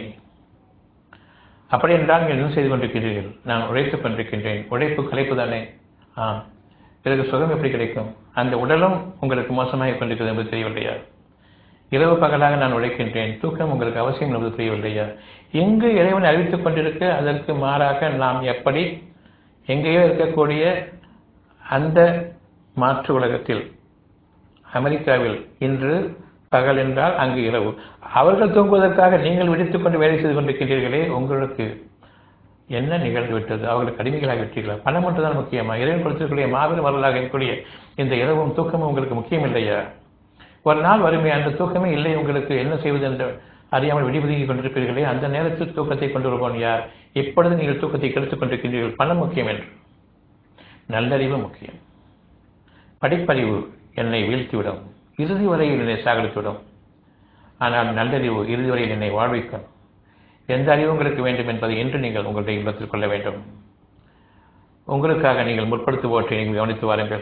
Speaker 1: அப்படி என்றால் நீங்கள் என்ன செய்து கொண்டிருக்கிறீர்கள் நான் உழைத்துக் கொண்டிருக்கின்றேன் உழைப்பு கலைப்பு தானே ஆம் பிறகு சுகம் எப்படி கிடைக்கும் அந்த உடலும் உங்களுக்கு மோசமாக கொண்டிருக்கிறது என்பது தெரியவில்லையா இரவு பகலாக நான் உழைக்கின்றேன் தூக்கம் உங்களுக்கு அவசியம் என்பது தெரியவில்லையா எங்கு இறைவன் அறிவித்துக் கொண்டிருக்க அதற்கு மாறாக நாம் எப்படி எங்கேயோ இருக்கக்கூடிய அந்த மாற்று உலகத்தில் அமெரிக்காவில் இன்று பகல் என்றால் அங்கு இரவு அவர்கள் தூங்குவதற்காக நீங்கள் விடுத்துக் கொண்டு வேலை செய்து கொண்டிருக்கின்றீர்களே உங்களுக்கு என்ன நிகழ்ந்துவிட்டது அவர்களுக்கு அடிமைகளாகி விட்டீர்களா பணம் மட்டும்தான் முக்கியமா இறைவன் கொடுத்திருக்கூடிய மாபெரும் வரலாக இருக்கக்கூடிய இந்த இரவும் தூக்கமும் உங்களுக்கு முக்கியம் இல்லையா ஒரு நாள் வறுமை அந்த தூக்கமே இல்லை உங்களுக்கு என்ன செய்வது என்று அறியாமல் விடிபதுங்கி கொண்டிருப்பீர்களே அந்த நேரத்தில் தூக்கத்தை கொண்டு வருவோம் யார் எப்பொழுது நீங்கள் தூக்கத்தை கெடுத்துக் கொண்டிருக்கின்றீர்கள் பணம் முக்கியம் என்று நல்லறிவு முக்கியம் படிப்பறிவு என்னை வீழ்த்திவிடும் இறுதி வரையில் என்னை சாகடித்துவிடும் ஆனால் நல்லறிவு இறுதி வரையில் என்னை வாழ்விக்கும் எந்த அறிவு உங்களுக்கு வேண்டும் என்பதை இன்று நீங்கள் உங்களுடைய இல்லத்தில் கொள்ள வேண்டும் உங்களுக்காக நீங்கள் முற்படுத்துவோற்றை நீங்கள் கவனித்து வாருங்கள்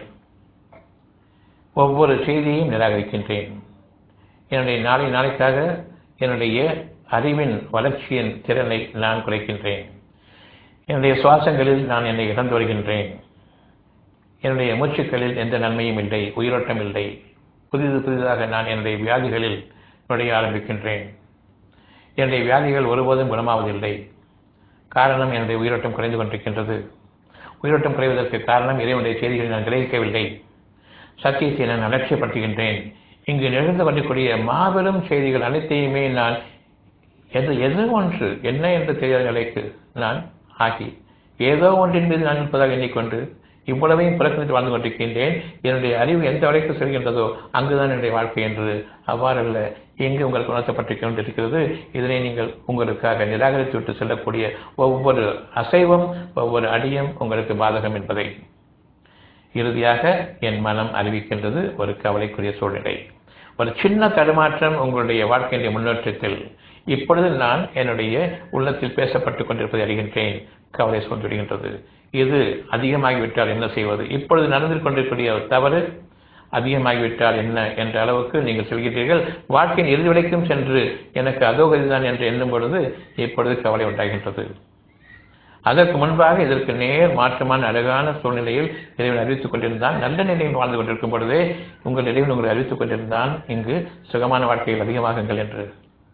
Speaker 1: ஒவ்வொரு செய்தியையும் நிராகரிக்கின்றேன் என்னுடைய நாளை நாளைக்காக என்னுடைய அறிவின் வளர்ச்சியின் திறனை நான் குறைக்கின்றேன் என்னுடைய சுவாசங்களில் நான் என்னை இழந்து வருகின்றேன் என்னுடைய மூச்சுக்களில் எந்த நன்மையும் இல்லை உயிரோட்டம் இல்லை புதிது புதிதாக நான் என்னுடைய வியாதிகளில் நுழைய ஆரம்பிக்கின்றேன் என்னுடைய வியாதிகள் ஒருபோதும் குணமாவதில்லை காரணம் என்னுடைய உயிரோட்டம் குறைந்து கொண்டிருக்கின்றது உயிரோட்டம் குறைவதற்கு காரணம் இறைவனுடைய செய்திகளை நான் கிரகிக்கவில்லை சத்தியத்தை நான் அலட்சியப்படுத்துகின்றேன் இங்கு நிகழ்ந்து கொண்டிருக்கூடிய மாபெரும் செய்திகள் அனைத்தையுமே நான் எது எது ஒன்று என்ன என்று தெரியாத நிலைக்கு நான் ஆகி ஏதோ ஒன்றின் மீது நான் இருப்பதாக எண்ணிக்கொண்டு இவ்வளவையும் புறக்கணித்து வாழ்ந்து கொண்டிருக்கின்றேன் என்னுடைய அறிவு எந்த வரைக்கு செல்கின்றதோ அங்குதான் என்னுடைய வாழ்க்கை என்று அவ்வாறல்ல எங்கு உங்களுக்கு உணர்த்தப்பட்டு கொண்டிருக்கிறது இதனை நீங்கள் உங்களுக்காக நிராகரித்து விட்டு செல்லக்கூடிய ஒவ்வொரு அசைவும் ஒவ்வொரு அடியும் உங்களுக்கு பாதகம் என்பதை இறுதியாக என் மனம் அறிவிக்கின்றது ஒரு கவலைக்குரிய சூழ்நிலை ஒரு சின்ன தடுமாற்றம் உங்களுடைய வாழ்க்கையினுடைய முன்னேற்றத்தில் இப்பொழுது நான் என்னுடைய உள்ளத்தில் பேசப்பட்டுக் கொண்டிருப்பதை அறிகின்றேன் கவலை சூழ்ந்துவிடுகின்றது இது அதிகமாகிவிட்டால் என்ன செய்வது இப்பொழுது நடந்து கொண்டிருக்கூடிய தவறு அதிகமாகிவிட்டால் என்ன என்ற அளவுக்கு நீங்கள் சொல்கிறீர்கள் வாழ்க்கையின் இறுதி வரைக்கும் சென்று எனக்கு அதோகதிதான் என்று எண்ணும் பொழுது இப்பொழுது கவலை உண்டாகின்றது அதற்கு முன்பாக இதற்கு நேர் மாற்றமான அழகான சூழ்நிலையில் இறைவன் அறிவித்துக் கொண்டிருந்தான் நல்ல நிலையில் வாழ்ந்து கொண்டிருக்கும் பொழுதே உங்கள் இறைவன் உங்களை அறிவித்துக் கொண்டிருந்தான் இங்கு சுகமான வாழ்க்கையில் அதிகமாகுங்கள் என்று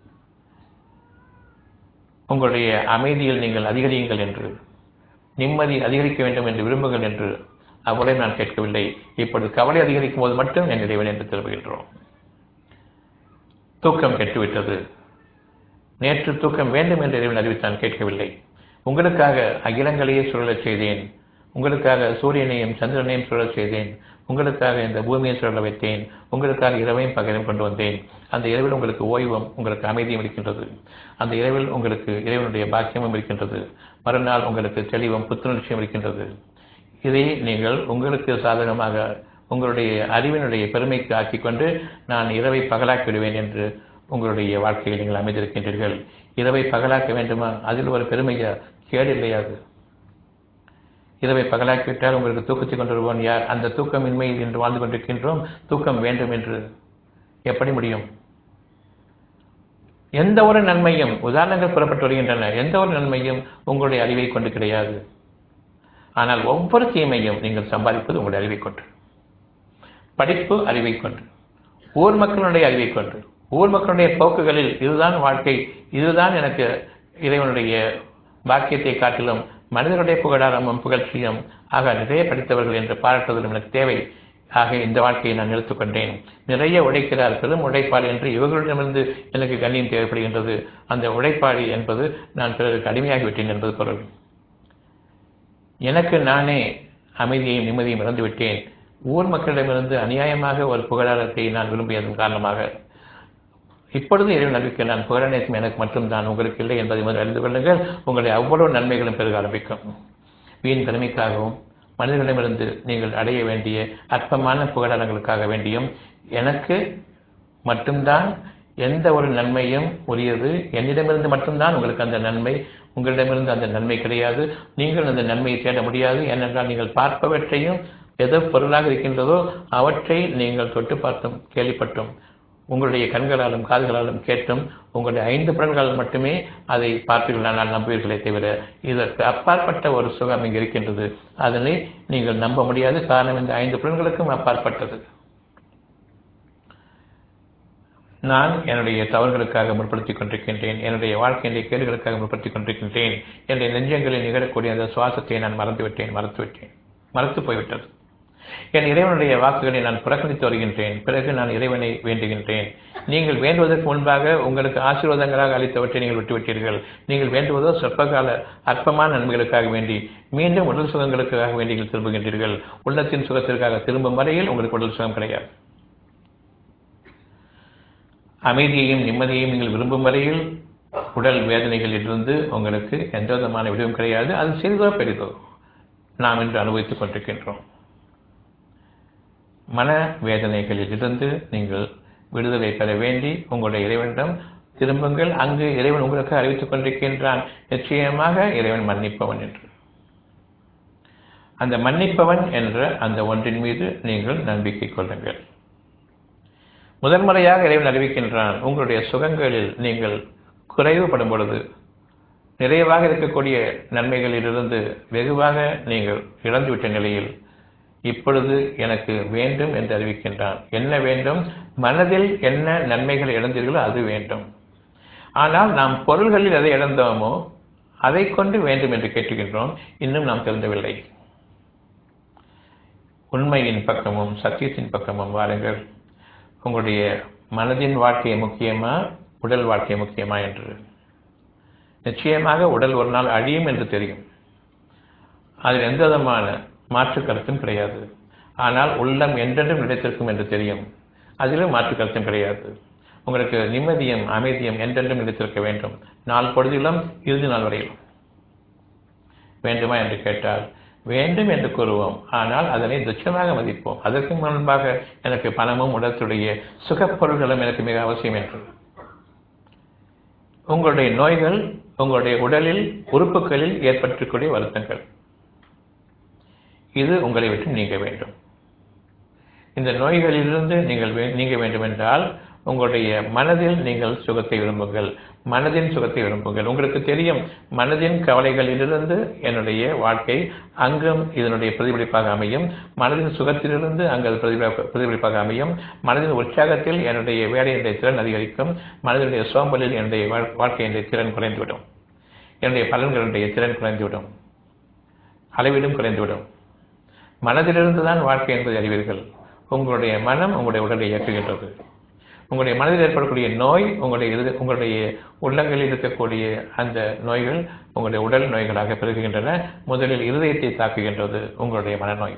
Speaker 1: உங்களுடைய அமைதியில் நீங்கள் அதிகரியுங்கள் என்று நிம்மதி அதிகரிக்க வேண்டும் என்று விரும்புங்கள் என்று அவ்வளவு நான் கேட்கவில்லை இப்பொழுது கவலை அதிகரிக்கும் போது மட்டும் என் இறைவன் என்று திரும்புகின்றோம் தூக்கம் கெட்டுவிட்டது நேற்று தூக்கம் வேண்டும் என்று இறைவன் அறிவித்தான் கேட்கவில்லை உங்களுக்காக அகிலங்களையே சுழலச் செய்தேன் உங்களுக்காக சூரியனையும் சந்திரனையும் சுழலச் செய்தேன் உங்களுக்காக இந்த பூமியை சுழல வைத்தேன் உங்களுக்காக இரவையும் பகலையும் கொண்டு வந்தேன் அந்த இரவில் உங்களுக்கு ஓய்வும் உங்களுக்கு அமைதியும் இருக்கின்றது அந்த இரவில் உங்களுக்கு இறைவனுடைய பாக்கியமும் இருக்கின்றது மறுநாள் உங்களுக்கு தெளிவும் புத்துணர்ச்சியும் இருக்கின்றது இதை நீங்கள் உங்களுக்கு சாதகமாக உங்களுடைய அறிவினுடைய பெருமைக்கு ஆக்கிக்கொண்டு நான் இரவை பகலாக்கி விடுவேன் என்று உங்களுடைய வாழ்க்கையில் நீங்கள் அமைந்திருக்கின்றீர்கள் இரவை பகலாக்க வேண்டுமா அதில் ஒரு பெருமையா கேடு இல்லையாது இரவை பகலாக்கிவிட்டால் உங்களுக்கு தூக்கத்தை கொண்டு வருவான் யார் அந்த தூக்கமின்மை என்று வாழ்ந்து கொண்டிருக்கின்றோம் தூக்கம் வேண்டும் என்று எப்படி முடியும் எந்த ஒரு நன்மையும் உதாரணங்கள் புறப்பட்டு வருகின்றன எந்த ஒரு நன்மையும் உங்களுடைய அறிவை கொண்டு கிடையாது ஆனால் ஒவ்வொரு தீமையும் நீங்கள் சம்பாதிப்பது உங்களுடைய அறிவை கொண்டு படிப்பு அறிவை கொண்டு ஊர் மக்களுடைய அறிவை கொண்டு ஊர் மக்களுடைய போக்குகளில் இதுதான் வாழ்க்கை இதுதான் எனக்கு இறைவனுடைய பாக்கியத்தை காட்டிலும் மனிதனுடைய புகழாரமும் புகழ்ச்சியும் ஆக நிறைய படித்தவர்கள் என்று பாராட்டுவதும் எனக்கு தேவை ஆக இந்த வாழ்க்கையை நான் எடுத்துக்கொண்டேன் நிறைய உழைக்கிறார் பெரும் உழைப்பாளி என்று இவர்களிடமிருந்து எனக்கு கண்ணியம் தேவைப்படுகின்றது அந்த உழைப்பாளி என்பது நான் பிறருக்கு அடிமையாகிவிட்டேன் என்பது பொருள் எனக்கு நானே அமைதியையும் நிம்மதியும் இழந்துவிட்டேன் ஊர் மக்களிடமிருந்து அநியாயமாக ஒரு புகழாரத்தை நான் விரும்பியதன் காரணமாக இப்பொழுது இறைவன் நம்பிக்கை நான் புகழநேசம் எனக்கு மட்டும்தான் உங்களுக்கு இல்லை என்பதை முதல் அறிந்து கொள்ளுங்கள் உங்களுடைய அவ்வளவு நன்மைகளும் பெருக ஆரம்பிக்கும் வீண் பெருமைக்காகவும் மனிதர்களிடமிருந்து நீங்கள் அடைய வேண்டிய அற்பமான புகழாரங்களுக்காக வேண்டியும் எனக்கு மட்டும்தான் எந்த ஒரு நன்மையும் உரியது என்னிடமிருந்து மட்டும்தான் உங்களுக்கு அந்த நன்மை உங்களிடமிருந்து அந்த நன்மை கிடையாது நீங்கள் அந்த நன்மையை தேட முடியாது ஏனென்றால் நீங்கள் பார்ப்பவற்றையும் எது பொருளாக இருக்கின்றதோ அவற்றை நீங்கள் தொட்டு பார்த்தும் கேள்விப்பட்டும் உங்களுடைய கண்களாலும் காதுகளாலும் கேட்டும் உங்களுடைய ஐந்து புலன்களால் மட்டுமே அதை பார்ப்பீர்கள் நான் நம்புவீர்களே தவிர இதற்கு அப்பாற்பட்ட ஒரு சுகம் இங்கு இருக்கின்றது அதனை நீங்கள் நம்ப முடியாது காரணம் இந்த ஐந்து புலன்களுக்கும் அப்பாற்பட்டது நான் என்னுடைய தவறுகளுக்காக முற்படுத்திக் கொண்டிருக்கின்றேன் என்னுடைய வாழ்க்கையினுடைய கேடுகளுக்காக முற்படுத்திக் கொண்டிருக்கின்றேன் என்னுடைய நெஞ்சங்களில் நிகழக்கூடிய அந்த சுவாசத்தை நான் மறந்துவிட்டேன் மறந்துவிட்டேன் மறத்து போய்விட்டது என் இறைவனுடைய வாக்குகளை நான் புறக்கணித்து வருகின்றேன் பிறகு நான் இறைவனை வேண்டுகின்றேன் நீங்கள் வேண்டுவதற்கு முன்பாக உங்களுக்கு ஆசீர்வாதங்களாக அளித்தவற்றை நீங்கள் விட்டுவிட்டீர்கள் நீங்கள் வேண்டுவதோ சொற்பகால அற்பமான நன்மைகளுக்காக வேண்டி மீண்டும் உடல் சுகங்களுக்காக வேண்டி நீங்கள் திரும்புகின்றீர்கள் உள்ளத்தின் சுகத்திற்காக திரும்பும் வரையில் உங்களுக்கு உடல் சுகம் கிடையாது அமைதியையும் நிம்மதியையும் நீங்கள் விரும்பும் வரையில் உடல் வேதனைகளில் இருந்து உங்களுக்கு எந்த விதமான விடுவும் கிடையாது அது சிறிதோ பெரிதோ நாம் இன்று அனுபவித்துக் கொண்டிருக்கின்றோம் மன வேதனைகளில் இருந்து நீங்கள் விடுதலை பெற வேண்டி உங்களுடைய இறைவனிடம் திரும்புங்கள் அங்கு இறைவன் உங்களுக்கு அறிவித்துக் கொண்டிருக்கின்றான் நிச்சயமாக இறைவன் மன்னிப்பவன் என்று அந்த மன்னிப்பவன் என்ற அந்த ஒன்றின் மீது நீங்கள் நம்பிக்கை கொள்ளுங்கள் முதன்முறையாக இறைவன் அறிவிக்கின்றான் உங்களுடைய சுகங்களில் நீங்கள் குறைவுபடும் பொழுது நிறைவாக இருக்கக்கூடிய நன்மைகளிலிருந்து வெகுவாக நீங்கள் இழந்துவிட்ட நிலையில் இப்பொழுது எனக்கு வேண்டும் என்று அறிவிக்கின்றான் என்ன வேண்டும் மனதில் என்ன நன்மைகள் இழந்தீர்களோ அது வேண்டும் ஆனால் நாம் பொருள்களில் எதை இழந்தோமோ அதை கொண்டு வேண்டும் என்று கேட்டுக்கின்றோம் இன்னும் நாம் தெரிந்தவில்லை உண்மையின் பக்கமும் சத்தியத்தின் பக்கமும் வாருங்கள் உங்களுடைய மனதின் வாழ்க்கை முக்கியமா உடல் வாழ்க்கை முக்கியமா என்று நிச்சயமாக உடல் ஒரு நாள் அழியும் என்று தெரியும் அதில் எந்த விதமான மாற்று கருத்தும் கிடையாது ஆனால் உள்ளம் என்றென்றும் நிலைத்திருக்கும் என்று தெரியும் அதிலும் மாற்று கருத்தும் கிடையாது உங்களுக்கு நிம்மதியும் அமைதியும் என்றென்றும் நிலைத்திருக்க வேண்டும் நாள் பொழுதிலும் இறுதி நாள் வரையிலும் வேண்டுமா என்று கேட்டால் வேண்டும் என்று கூறுவோம் ஆனால் அதனை துச்சமாக மதிப்போம் அதற்கு முன்பாக எனக்கு பணமும் உடத்துடைய சுகப்பொருள்களும் எனக்கு மிக அவசியம் என்று உங்களுடைய நோய்கள் உங்களுடைய உடலில் உறுப்புகளில் ஏற்பட்டிருக்கூடிய வருத்தங்கள் இது உங்களை விட்டு நீங்க வேண்டும் இந்த நோய்களிலிருந்து நீங்கள் நீங்க வேண்டும் என்றால் உங்களுடைய மனதில் நீங்கள் சுகத்தை விரும்புங்கள் மனதின் சுகத்தை விரும்புங்கள் உங்களுக்கு தெரியும் மனதின் கவலைகளிலிருந்து என்னுடைய வாழ்க்கை அங்கும் இதனுடைய பிரதிபலிப்பாக அமையும் மனதின் சுகத்திலிருந்து அங்கு அது பிரதிபலிப்பாக அமையும் மனதின் உற்சாகத்தில் என்னுடைய வேலையினுடைய திறன் அதிகரிக்கும் மனதினுடைய சோம்பலில் என்னுடைய வாழ்க்கையினுடைய திறன் குறைந்துவிடும் என்னுடைய பலன்களுடைய திறன் குறைந்துவிடும் அளவிலும் குறைந்துவிடும் மனதிலிருந்து தான் வாழ்க்கை என்பதை அறிவீர்கள் உங்களுடைய மனம் உங்களுடைய உடலை இயக்குகின்றது உங்களுடைய மனதில் ஏற்படக்கூடிய நோய் உங்களுடைய உங்களுடைய உள்ளங்களில் இருக்கக்கூடிய அந்த நோய்கள் உங்களுடைய உடல் நோய்களாக பெருகுகின்றன முதலில் இருதயத்தை தாக்குகின்றது உங்களுடைய மனநோய்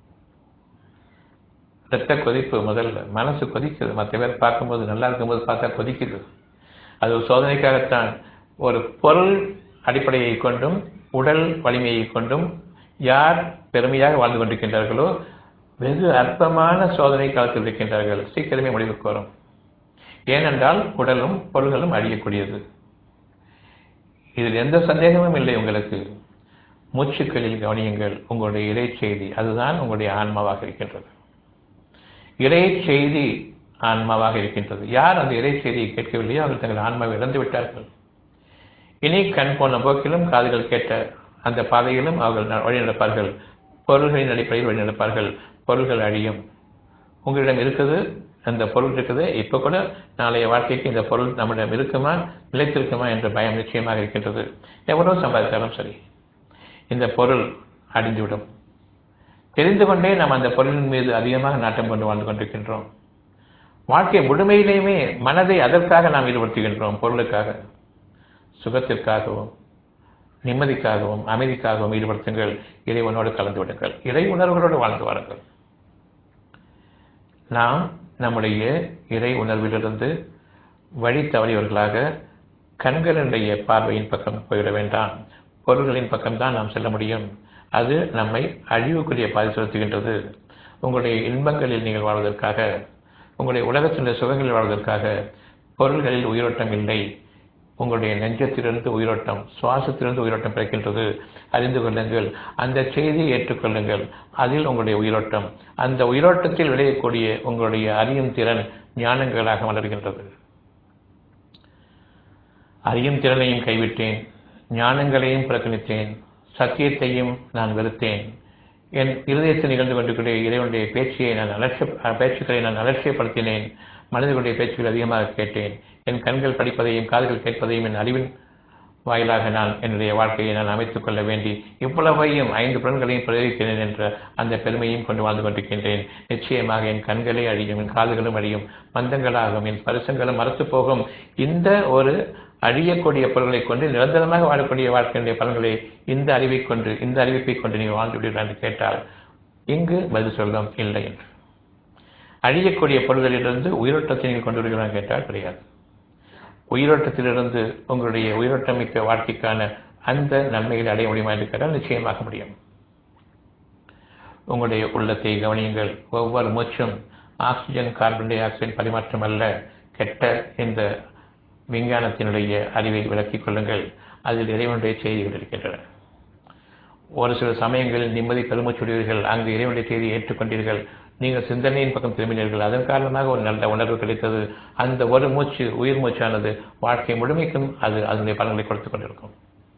Speaker 1: இரத்த கொதிப்பு முதல்ல மனசு கொதிக்குது மற்ற பேர் பார்க்கும்போது நல்லா இருக்கும்போது பார்த்தா கொதிக்குது அது ஒரு சோதனைக்காகத்தான் ஒரு பொருள் அடிப்படையை கொண்டும் உடல் வலிமையை கொண்டும் யார் பெருமையாக வாழ்ந்து கொண்டிருக்கின்றார்களோ வெகு அற்பமான சோதனை காலத்தில் இருக்கின்றார்கள் சீக்கிரமே முடிவுக்கு வரும் ஏனென்றால் உடலும் பொருள்களும் அழியக்கூடியது இதில் எந்த சந்தேகமும் இல்லை உங்களுக்கு மூச்சுக்களில் கவனியுங்கள் உங்களுடைய இறை செய்தி அதுதான் உங்களுடைய ஆன்மாவாக இருக்கின்றது இறை செய்தி ஆன்மாவாக இருக்கின்றது யார் அந்த இறை செய்தியை கேட்கவில்லையோ அவர்கள் தங்கள் ஆன்மாவை இழந்து விட்டார்கள் இனி கண் போன போக்கிலும் காதுகள் கேட்ட அந்த பாதையிலும் அவர்கள் வழிநடப்பார்கள் பொருள்களின் அடிப்படையில் வழிநடப்பார்கள் பொருள்கள் அழியும் உங்களிடம் இருக்குது அந்த பொருள் இருக்குது இப்போ கூட நாளைய வாழ்க்கைக்கு இந்த பொருள் நம்மிடம் இருக்குமா நிலைத்திருக்குமா என்ற பயம் நிச்சயமாக இருக்கின்றது எவ்வளவு சம்பாதித்தாலும் சரி இந்த பொருள் அழிந்துவிடும் தெரிந்து கொண்டே நாம் அந்த பொருளின் மீது அதிகமாக நாட்டம் கொண்டு வாழ்ந்து கொண்டிருக்கின்றோம் வாழ்க்கை முழுமையிலேயுமே மனதை அதற்காக நாம் ஈடுபடுத்துகின்றோம் பொருளுக்காக சுகத்திற்காகவும் நிம்மதிக்காகவும் அமைதிக்காகவும் ஈடுபடுத்துங்கள் இறைவனோடு கலந்து விடுங்கள் இறை உணர்வுகளோடு வாழ்ந்து வாருங்கள் நாம் நம்முடைய இறை உணர்விலிருந்து வழி தவறியவர்களாக கண்களுடைய பார்வையின் பக்கம் போயிட வேண்டாம் பொருள்களின் பக்கம்தான் நாம் செல்ல முடியும் அது நம்மை அழிவுக்குரிய பாதி செலுத்துகின்றது உங்களுடைய இன்பங்களில் நீங்கள் வாழ்வதற்காக உங்களுடைய உலகத்தினுடைய சுகங்களில் வாழ்வதற்காக பொருள்களில் உயிரோட்டம் இல்லை உங்களுடைய நெஞ்சத்திலிருந்து உயிரோட்டம் சுவாசத்திலிருந்து உயிரோட்டம் பிறக்கின்றது அறிந்து கொள்ளுங்கள் அந்த செய்தியை ஏற்றுக்கொள்ளுங்கள் அதில் உங்களுடைய உயிரோட்டம் அந்த உயிரோட்டத்தில் விளையக்கூடிய உங்களுடைய அறியும் திறன் ஞானங்களாக வளர்கின்றது அறியும் திறனையும் கைவிட்டேன் ஞானங்களையும் புறக்கணித்தேன் சத்தியத்தையும் நான் வெறுத்தேன் என் இருதயத்தில் நிகழ்ந்து கொண்டிருக்கிற இறைவனுடைய பேச்சியை நான் அலட்சிய பேச்சுக்களை நான் அலட்சியப்படுத்தினேன் மனிதர்களுடைய பேச்சுக்கள் அதிகமாக கேட்டேன் என் கண்கள் படிப்பதையும் காதுகள் கேட்பதையும் என் அறிவின் வாயிலாக நான் என்னுடைய வாழ்க்கையை நான் அமைத்துக் கொள்ள வேண்டி இவ்வளவையும் ஐந்து புலன்களையும் பிரயோகிக்கிறேன் என்ற அந்த பெருமையும் கொண்டு வாழ்ந்து கொண்டிருக்கின்றேன் நிச்சயமாக என் கண்களே அழியும் என் காதுகளும் அழியும் மந்தங்களாகும் என் பரிசங்களும் மறுத்து போகும் இந்த ஒரு அழியக்கூடிய பொருள்களை கொண்டு நிரந்தரமாக வாழக்கூடிய வாழ்க்கையினுடைய பலன்களை இந்த அறிவை கொண்டு இந்த அறிவிப்பை கொண்டு நீங்கள் வாழ்ந்து விடுவீர்கள் என்று கேட்டால் இங்கு பதில் சொல்லும் இல்லை என்று அழியக்கூடிய பொருள்களிலிருந்து உயிரோட்டத்தை நீங்கள் கொண்டு வருகிறான் கேட்டால் கிடையாது உயிரோட்டத்திலிருந்து உங்களுடைய உயிரோட்டமிக்க வாழ்க்கைக்கான அந்த நன்மைகளை அடைய முடியுமா என்று கேட்டால் நிச்சயமாக முடியும் உங்களுடைய உள்ளத்தை கவனியுங்கள் ஒவ்வொரு மூச்சும் ஆக்சிஜன் கார்பன் டை ஆக்சைடு பரிமாற்றம் அல்ல கெட்ட இந்த விஞ்ஞானத்தினுடைய அறிவை விளக்கிக் கொள்ளுங்கள் அதில் இறைவனுடைய செய்திகள் இருக்கின்றன ஒரு சில சமயங்களில் நிம்மதி பெருமச்சுடுவீர்கள் அங்கு இறைவனுடைய செய்தியை ஏற்றுக்கொண்டீர்கள் நீங்கள் சிந்தனையின் பக்கம் திரும்பினீர்கள் அதன் காரணமாக ஒரு நல்ல உணர்வு கிடைத்தது அந்த ஒரு மூச்சு உயிர் மூச்சானது வாழ்க்கை முழுமைக்கும் அது அதனுடைய பலன்களை கொடுத்துக் கொண்டிருக்கும்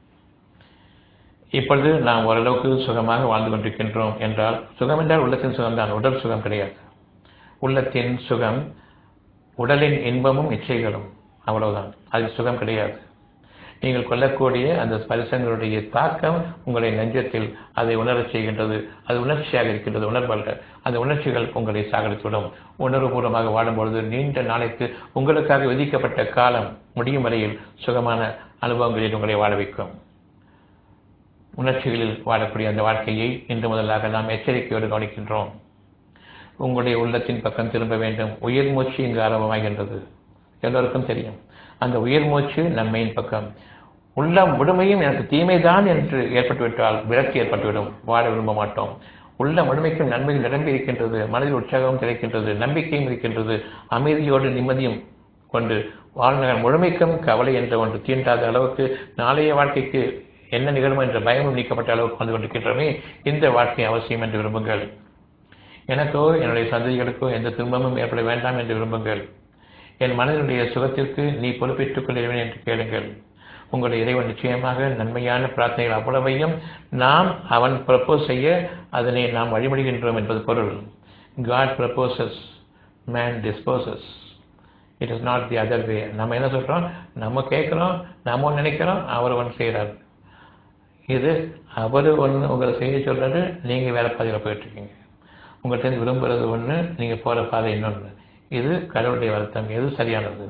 Speaker 1: இப்பொழுது நாம் ஓரளவுக்கு சுகமாக வாழ்ந்து கொண்டிருக்கின்றோம் என்றால் சுகம் என்றால் உள்ளத்தின் சுகம்தான் உடல் சுகம் கிடையாது உள்ளத்தின் சுகம் உடலின் இன்பமும் இச்சைகளும் அவ்வளவுதான் அதில் சுகம் கிடையாது நீங்கள் கொள்ளக்கூடிய அந்த ஸ்பரிசங்களுடைய தாக்கம் உங்களை நெஞ்சத்தில் அதை உணரச் செய்கின்றது அது உணர்ச்சியாக இருக்கின்றது உணர்வல்ல அந்த உணர்ச்சிகள் உங்களை சாகடித்துவிடும் உணர்வுபூர்வமாக வாழும்பொழுது நீண்ட நாளைக்கு உங்களுக்காக விதிக்கப்பட்ட காலம் முடியும் வரையில் சுகமான அனுபவங்களில் உங்களை வாழ வைக்கும் உணர்ச்சிகளில் வாழக்கூடிய அந்த வாழ்க்கையை இன்று முதலாக நாம் எச்சரிக்கையோடு கவனிக்கின்றோம் உங்களுடைய உள்ளத்தின் பக்கம் திரும்ப வேண்டும் உயிர் மூச்சு இங்கு ஆரம்பமாகின்றது எல்லோருக்கும் தெரியும் அந்த உயிர் மூச்சு நன்மையின் பக்கம் உள்ள முழுமையும் எனக்கு தீமைதான் என்று ஏற்பட்டுவிட்டால் விரக்தி ஏற்பட்டுவிடும் வாழ விரும்ப மாட்டோம் உள்ள முழுமைக்கும் நன்மைகள் நிரம்பி இருக்கின்றது மனதில் உற்சாகமும் கிடைக்கின்றது நம்பிக்கையும் இருக்கின்றது அமைதியோடு நிம்மதியும் கொண்டு வாழ்நாள் முழுமைக்கும் கவலை என்ற ஒன்று தீண்டாத அளவுக்கு நாளைய வாழ்க்கைக்கு என்ன நிகழுமோ என்ற பயமும் நீக்கப்பட்ட அளவுக்கு வந்து கொண்டிருக்கின்றமே இந்த வாழ்க்கை அவசியம் என்று விரும்புங்கள் எனக்கோ என்னுடைய சந்ததிகளுக்கோ எந்த துன்பமும் ஏற்பட வேண்டாம் என்று விரும்புங்கள் என் மனதினுடைய சுகத்திற்கு நீ பொறுப்பேற்றுக் கொள்கிறேன் என்று கேளுங்கள் உங்களுடைய இறைவன் நிச்சயமாக நன்மையான பிரார்த்தனைகள் அவ்வளவையும் நாம் அவன் ப்ரப்போஸ் செய்ய அதனை நாம் வழிபடுகின்றோம் என்பது பொருள் God proposes man disposes it is not the other way நம்ம என்ன சொல்கிறோம் நம்ம கேட்குறோம் நம்ம ஒன்று நினைக்கிறோம் அவர் ஒன்று செய்கிறார் இது அவர் ஒன்று உங்களை செய்ய சொல்கிறது நீங்கள் வேலை பாதையில் போயிட்டுருக்கீங்க உங்கள்கிட்ட விரும்புகிறது ஒன்று நீங்கள் போகிற பாதை இன்னொன்று இது கடவுளுடைய வருத்தம் எது சரியானது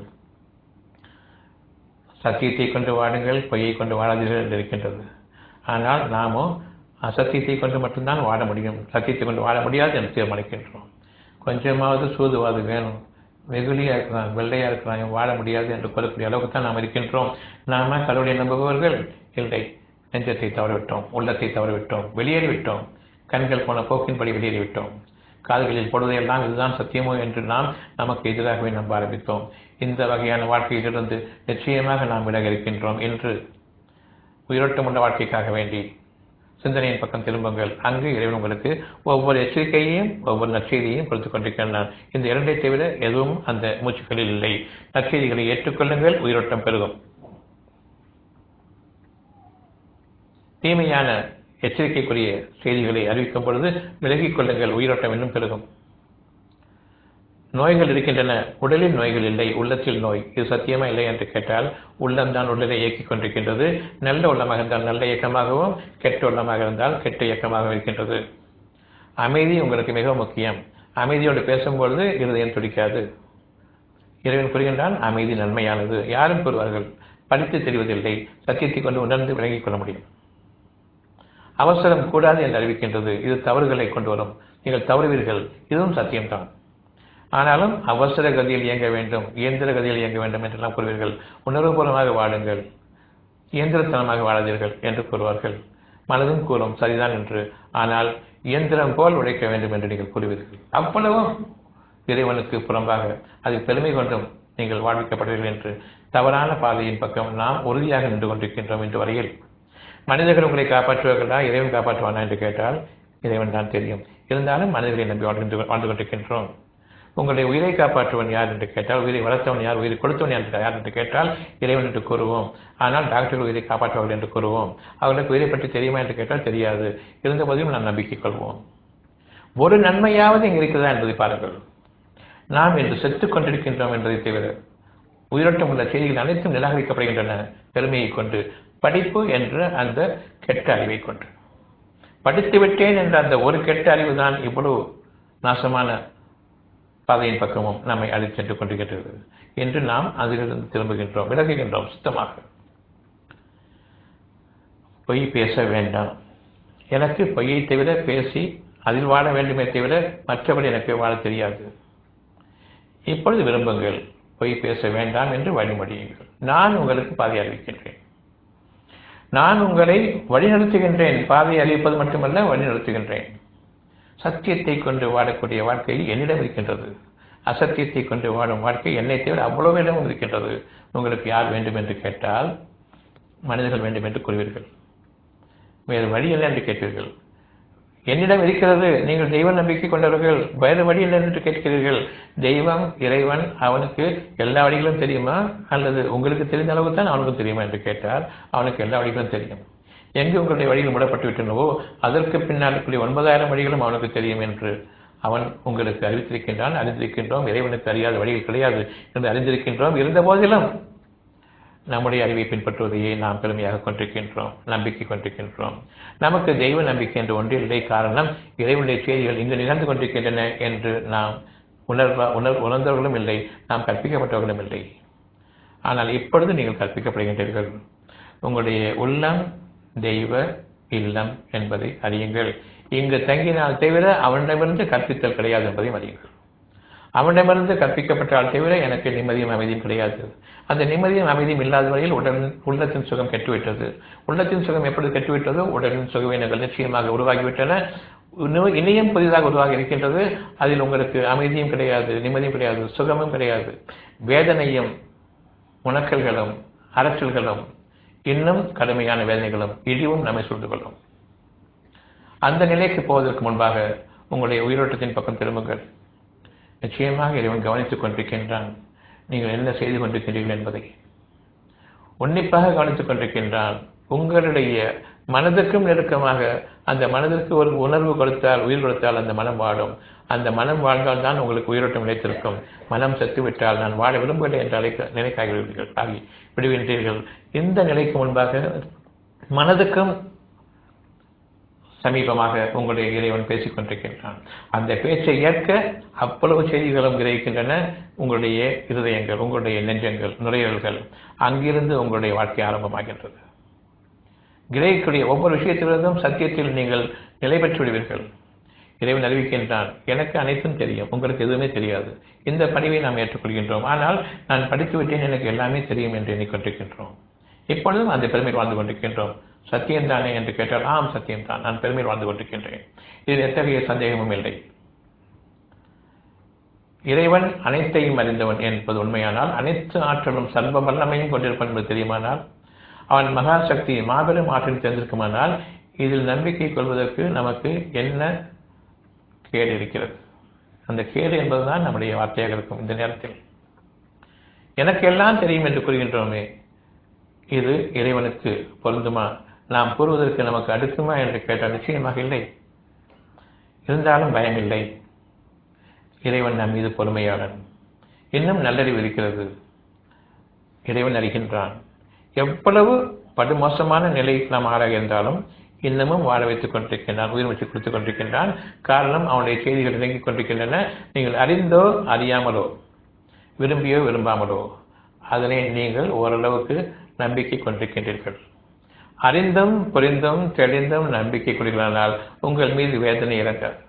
Speaker 1: சத்தியத்தை கொண்டு வாடுங்கள் பொய்யை கொண்டு வாழாதீர்கள் என்று இருக்கின்றது ஆனால் நாமோ அசத்தியத்தை கொண்டு மட்டும்தான் வாழ முடியும் சத்தியத்தை கொண்டு வாழ முடியாது என்று தீர்மானிக்கின்றோம் கொஞ்சமாவது சூதுவாது வேணும் வெகுளியாக இருக்கிறான் வெள்ளையாக இருக்கிறான் வாழ முடியாது என்று கூறக்கூடிய அளவுக்கு தான் நாம் இருக்கின்றோம் நாம கடவுளை நம்புபவர்கள் இல்லை நெஞ்சத்தை தவறவிட்டோம் உள்ளத்தை தவறவிட்டோம் வெளியேறிவிட்டோம் கண்கள் போன போக்கின்படி வெளியேறிவிட்டோம் காதுகளில் போடுவதையெல்லாம் இதுதான் சத்தியமோ என்று நாம் நமக்கு எதிராகவே நம்ப ஆரம்பித்தோம் இந்த வகையான வாழ்க்கையிலிருந்து நிச்சயமாக நாம் விலக இருக்கின்றோம் என்று உயிரோட்டம் உள்ள வாழ்க்கைக்காக வேண்டி சிந்தனையின் பக்கம் திரும்புங்கள் அங்கு இறைவன் உங்களுக்கு ஒவ்வொரு எச்சரிக்கையையும் ஒவ்வொரு நற்செய்தியையும் கொடுத்துக் கொண்டிருக்கின்றான் இந்த இரண்டை தவிர எதுவும் அந்த மூச்சுக்களில் இல்லை நற்செய்திகளை ஏற்றுக்கொள்ளுங்கள் உயிரோட்டம் பெருகும் தீமையான எச்சரிக்கைக்குரிய செய்திகளை அறிவிக்கும் பொழுது விலகிக் கொள்ளுங்கள் உயிரோட்டம் இன்னும் பெருகும் நோய்கள் இருக்கின்றன உடலில் நோய்கள் இல்லை உள்ளத்தில் நோய் இது சத்தியமா இல்லை என்று கேட்டால் உள்ளம்தான் உடலை இயக்கிக் கொண்டிருக்கின்றது நல்ல உள்ளமாக இருந்தால் நல்ல இயக்கமாகவும் கெட்ட உள்ளமாக இருந்தால் கெட்ட இயக்கமாகவும் இருக்கின்றது அமைதி உங்களுக்கு மிக முக்கியம் அமைதியோடு பேசும்பொழுது இருதயம் துடிக்காது இறைவன் கூறுகின்றான் அமைதி நன்மையானது யாரும் கூறுவார்கள் படித்து தெரிவதில்லை சத்தியத்தை கொண்டு உணர்ந்து விளங்கிக் கொள்ள முடியும் அவசரம் கூடாது என்று அறிவிக்கின்றது இது தவறுகளை கொண்டு வரும் நீங்கள் தவறுவீர்கள் இதுவும் சத்தியம்தான் ஆனாலும் அவசர கதியில் இயங்க வேண்டும் இயந்திர கதியில் இயங்க வேண்டும் என்றெல்லாம் கூறுவீர்கள் உணர்வுபூர்வமாக வாழுங்கள் இயந்திரத்தனமாக வாழாதீர்கள் என்று கூறுவார்கள் மனதும் கூறும் சரிதான் என்று ஆனால் இயந்திரம் போல் உழைக்க வேண்டும் என்று நீங்கள் கூறுவீர்கள் அவ்வளவும் இறைவனுக்கு புறம்பாக அதில் பெருமை கொண்டும் நீங்கள் வாழ்விக்கப்படுவீர்கள் என்று தவறான பாதையின் பக்கம் நாம் உறுதியாக நின்று கொண்டிருக்கின்றோம் என்று வரையில் மனிதர்கள் உங்களை காப்பாற்றுவார்களா இறைவன் காப்பாற்றுவானா என்று கேட்டால் இறைவன் தான் தெரியும் இருந்தாலும் மனிதர்களை நம்பி வாழ்ந்து வாழ்ந்து கொண்டிருக்கின்றோம் உங்களுடைய உயிரை காப்பாற்றுவன் யார் என்று கேட்டால் உயிரை வளர்த்தவன் யார் உயிரை கொடுத்தவன் யார் யார் என்று கேட்டால் இறைவன் என்று கூறுவோம் ஆனால் டாக்டர்கள் உயிரை காப்பாற்றுவார்கள் என்று கூறுவோம் அவர்களுக்கு உயிரை பற்றி தெரியுமா என்று கேட்டால் தெரியாது இருந்த போதிலும் நாம் நம்பிக்கை கொள்வோம் ஒரு நன்மையாவது இங்கு இருக்கிறதா என்பதை பாருங்கள் நாம் இன்று செத்துக் கொண்டிருக்கின்றோம் என்பதை தவிர உயிரோட்டம் உள்ள செய்திகள் அனைத்தும் நிராகரிக்கப்படுகின்றன பெருமையை கொண்டு படிப்பு என்ற அந்த கெட்ட அறிவை கொண்டு படித்து விட்டேன் என்ற அந்த ஒரு கெட்ட அறிவு தான் இவ்வளவு நாசமான பாதையின் பக்கமும் நம்மை அழைத்து சென்று கொண்டிருக்கிறது என்று நாம் அதிலிருந்து திரும்புகின்றோம் விலகுகின்றோம் சுத்தமாக பொய் பேச வேண்டாம் எனக்கு பொய்யை தவிர பேசி அதில் வாழ வேண்டுமே தவிர மற்றபடி எனக்கு வாழ தெரியாது இப்பொழுது விரும்புங்கள் பொய் பேச வேண்டாம் என்று வழிமொழியுங்கள் நான் உங்களுக்கு பாதை அறிவிக்கின்றேன் நான் உங்களை வழிநடத்துகின்றேன் பாதையை அறிவிப்பது மட்டுமல்ல வழிநடத்துகின்றேன் சத்தியத்தை கொண்டு வாழக்கூடிய வாழ்க்கை என்னிடம் இருக்கின்றது அசத்தியத்தை கொண்டு வாழும் வாழ்க்கை என்னை தவிர அவ்வளவு இடம் இருக்கின்றது உங்களுக்கு யார் வேண்டும் என்று கேட்டால் மனிதர்கள் வேண்டும் என்று கூறுவீர்கள் வேறு வழி இல்லை என்று கேட்பீர்கள் என்னிடம் இருக்கிறது நீங்கள் தெய்வ நம்பிக்கை கொண்டவர்கள் வேறு வழி இல்லை என்று கேட்கிறீர்கள் தெய்வம் இறைவன் அவனுக்கு எல்லா வழிகளும் தெரியுமா அல்லது உங்களுக்கு தெரிந்த அளவுக்கு தான் அவனுக்கும் தெரியுமா என்று கேட்டால் அவனுக்கு எல்லா வழிகளும் தெரியும் எங்கு உங்களுடைய வழிகள் மூடப்பட்டு விட்டனவோ அதற்கு பின்னால் இருக்கக்கூடிய ஒன்பதாயிரம் வழிகளும் அவனுக்கு தெரியும் என்று அவன் உங்களுக்கு அறிவித்திருக்கின்றான் அறிந்திருக்கின்றோம் இறைவனுக்கு அறியாத வழிகள் கிடையாது என்று அறிந்திருக்கின்றோம் இருந்த போதிலும் நம்முடைய அறிவை பின்பற்றுவதையே நாம் பெருமையாக கொண்டிருக்கின்றோம் நம்பிக்கை கொண்டிருக்கின்றோம் நமக்கு தெய்வ நம்பிக்கை என்று ஒன்றில்லை காரணம் இறைவனுடைய செய்திகள் இங்கு நிகழ்ந்து கொண்டிருக்கின்றன என்று நாம் உணர்வா உணர் உணர்ந்தவர்களும் இல்லை நாம் கற்பிக்கப்பட்டவர்களும் இல்லை ஆனால் இப்பொழுது நீங்கள் கற்பிக்கப்படுகின்றீர்கள் உங்களுடைய உள்ளம் தெய்வ இல்லம் என்பதை அறியுங்கள் இங்கு தங்கினால் தவிர அவனிடமிருந்து கற்பித்தல் கிடையாது என்பதையும் அறியுங்கள் அவனிடமிருந்து கற்பிக்கப்பட்டால் தவிர எனக்கு நிம்மதியும் அமைதியும் கிடையாது அந்த நிம்மதியும் அமைதியும் இல்லாத வரையில் உடல் உள்ளத்தின் சுகம் கெட்டுவிட்டது உள்ளத்தின் சுகம் எப்பொழுது கெட்டுவிட்டதோ உடலின் சுகவீனங்கள் நிச்சயமாக உருவாகிவிட்டன இணையம் புதிதாக உருவாகி இருக்கின்றது அதில் உங்களுக்கு அமைதியும் கிடையாது நிம்மதியும் கிடையாது சுகமும் கிடையாது வேதனையும் உணக்கல்களும் அரற்றல்களும் இன்னும் கடுமையான வேதனைகளும் இழிவும் நம்மை சூழ்ந்து கொள்ளும் அந்த நிலைக்கு போவதற்கு முன்பாக உங்களுடைய உயிரோட்டத்தின் பக்கம் திரும்புங்கள் நிச்சயமாக இறைவன் கவனித்துக் கொண்டிருக்கின்றான் நீங்கள் என்ன செய்து கொண்டிருக்கிறீர்கள் என்பதை உன்னிப்பாக கவனித்துக் கொண்டிருக்கின்றான் உங்களுடைய மனதுக்கும் நெருக்கமாக அந்த மனதிற்கு ஒரு உணர்வு கொடுத்தால் உயிர் கொடுத்தால் அந்த மனம் வாழும் அந்த மனம் வாழ்ந்தால் தான் உங்களுக்கு உயிரோட்டம் நிலைத்திருக்கும் மனம் செத்துவிட்டால் நான் வாழ விரும்பவில்லை என்று அழைக்க நினைக்காகிறீர்கள் ஆகி விடுகின்றீர்கள் இந்த நிலைக்கு முன்பாக மனதுக்கும் சமீபமாக உங்களுடைய இறைவன் பேசிக் கொண்டிருக்கின்றான் அந்த பேச்சை ஏற்க அவ்வளவு செய்திகளும் கிரகிக்கின்றன உங்களுடைய இருதயங்கள் உங்களுடைய நெஞ்சங்கள் நுரையீரல்கள் அங்கிருந்து உங்களுடைய வாழ்க்கை ஆரம்பமாகின்றது கிரகிக்கூடிய ஒவ்வொரு விஷயத்திலிருந்தும் சத்தியத்தில் நீங்கள் நிலை பெற்று விடுவீர்கள் இறைவன் அறிவிக்கின்றான் எனக்கு அனைத்தும் தெரியும் உங்களுக்கு எதுவுமே தெரியாது இந்த பணிவை நாம் ஏற்றுக்கொள்கின்றோம் ஆனால் நான் படித்து விட்டேன் எனக்கு எல்லாமே தெரியும் என்று எண்ணிக்கொண்டிருக்கின்றோம் இப்பொழுதும் அந்த பெருமையில் வாழ்ந்து கொண்டிருக்கின்றோம் சத்தியம் தானே என்று கேட்டால் ஆம் சத்தியம் தான் நான் பெருமையில் வாழ்ந்து கொண்டிருக்கின்றேன் இதில் எத்தகைய சந்தேகமும் இல்லை இறைவன் அனைத்தையும் அறிந்தவன் என்பது உண்மையானால் அனைத்து ஆற்றலும் சர்வ வல்லமையும் கொண்டிருப்பன் என்பது தெரியுமானால் அவன் மகா சக்தி மாபெரும் ஆற்றல் தெரிந்திருக்குமானால் இதில் நம்பிக்கை கொள்வதற்கு நமக்கு என்ன கேடு இருக்கிறது அந்த கேடு என்பதுதான் நம்முடைய வார்த்தையாக இருக்கும் இந்த நேரத்தில் எனக்கு எல்லாம் தெரியும் என்று கூறுகின்றோமே இது இறைவனுக்கு பொருந்துமா நாம் கூறுவதற்கு நமக்கு அடுக்குமா என்று கேட்டால் நிச்சயமாக இல்லை இருந்தாலும் பயமில்லை இறைவன் நம் மீது பொறுமையாளன் இன்னும் நல்லறிவு இருக்கிறது இறைவன் அறிகின்றான் எவ்வளவு படுமோசமான நிலை நாம் ஆளாக இருந்தாலும் இன்னமும் வாழ வைத்துக் கொண்டிருக்கின்றான் உயிர் வச்சு கொடுத்துக் கொண்டிருக்கின்றான் காரணம் அவனுடைய செய்திகள் இறங்கிக் கொண்டிருக்கின்றன நீங்கள் அறிந்தோ அறியாமலோ விரும்பியோ விரும்பாமலோ அதனை நீங்கள் ஓரளவுக்கு நம்பிக்கை கொண்டிருக்கின்றீர்கள் அறிந்தும் புரிந்தும் தெளிந்தும் நம்பிக்கை கொள்கிறானால் உங்கள் மீது வேதனை இறங்காது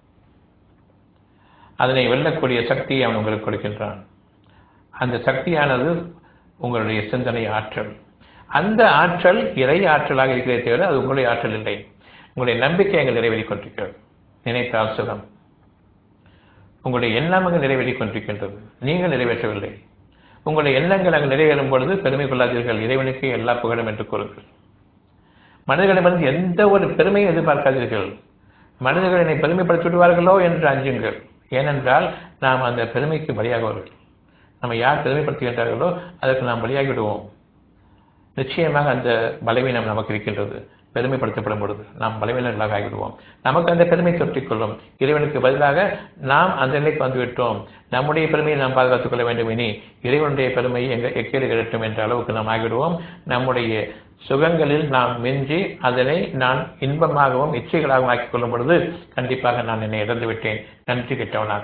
Speaker 1: அதனை வெல்லக்கூடிய சக்தியை அவன் உங்களுக்கு கொடுக்கின்றான் அந்த சக்தியானது உங்களுடைய சிந்தனை ஆற்றல் அந்த ஆற்றல் இறை ஆற்றலாக இருக்கிறதே தவிர அது உங்களுடைய ஆற்றல் இல்லை உங்களுடைய நம்பிக்கை அங்கு நிறைவேறிக் கொண்டிருக்கிறது நினைத்தால் சுகம் உங்களுடைய எண்ணம் அங்கு நிறைவேறிக் கொண்டிருக்கின்றது நீங்கள் நிறைவேற்றவில்லை உங்களுடைய எண்ணங்கள் அங்கு நிறைவேறும் பொழுது பெருமை கொள்ளாதீர்கள் இறைவனுக்கு எல்லா புகழும் என்று கூறுங்கள் மனிதர்களிடமிருந்து எந்த ஒரு பெருமையும் எதிர்பார்க்காதீர்கள் மனிதர்கள் என்னை பெருமைப்படுத்தி விடுவார்களோ என்று அஞ்சுங்கள் ஏனென்றால் நாம் அந்த பெருமைக்கு பலியாகவர்கள் நம்ம யார் பெருமைப்படுத்துகின்றார்களோ அதற்கு நாம் பலியாகி விடுவோம் நிச்சயமாக அந்த பலவீனம் நமக்கு இருக்கின்றது பெருமைப்படுத்தப்படும் பொழுது நாம் பலவீனர்களாக ஆகிவிடுவோம் நமக்கு அந்த பெருமை தொற்றிக்கொள்ளும் இறைவனுக்கு பதிலாக நாம் அந்த நிலைக்கு வந்துவிட்டோம் நம்முடைய பெருமையை நாம் பாதுகாத்துக் கொள்ள வேண்டும் இனி இறைவனுடைய பெருமை எங்க எக்கேடு கிடைட்டும் என்ற அளவுக்கு நாம் ஆகிவிடுவோம் நம்முடைய சுகங்களில் நாம் மிஞ்சி அதனை நான் இன்பமாகவும் இச்சைகளாகவும் ஆக்கிக் கொள்ளும் பொழுது கண்டிப்பாக நான் என்னை இழந்து விட்டேன் நன்றி கெட்டவனாக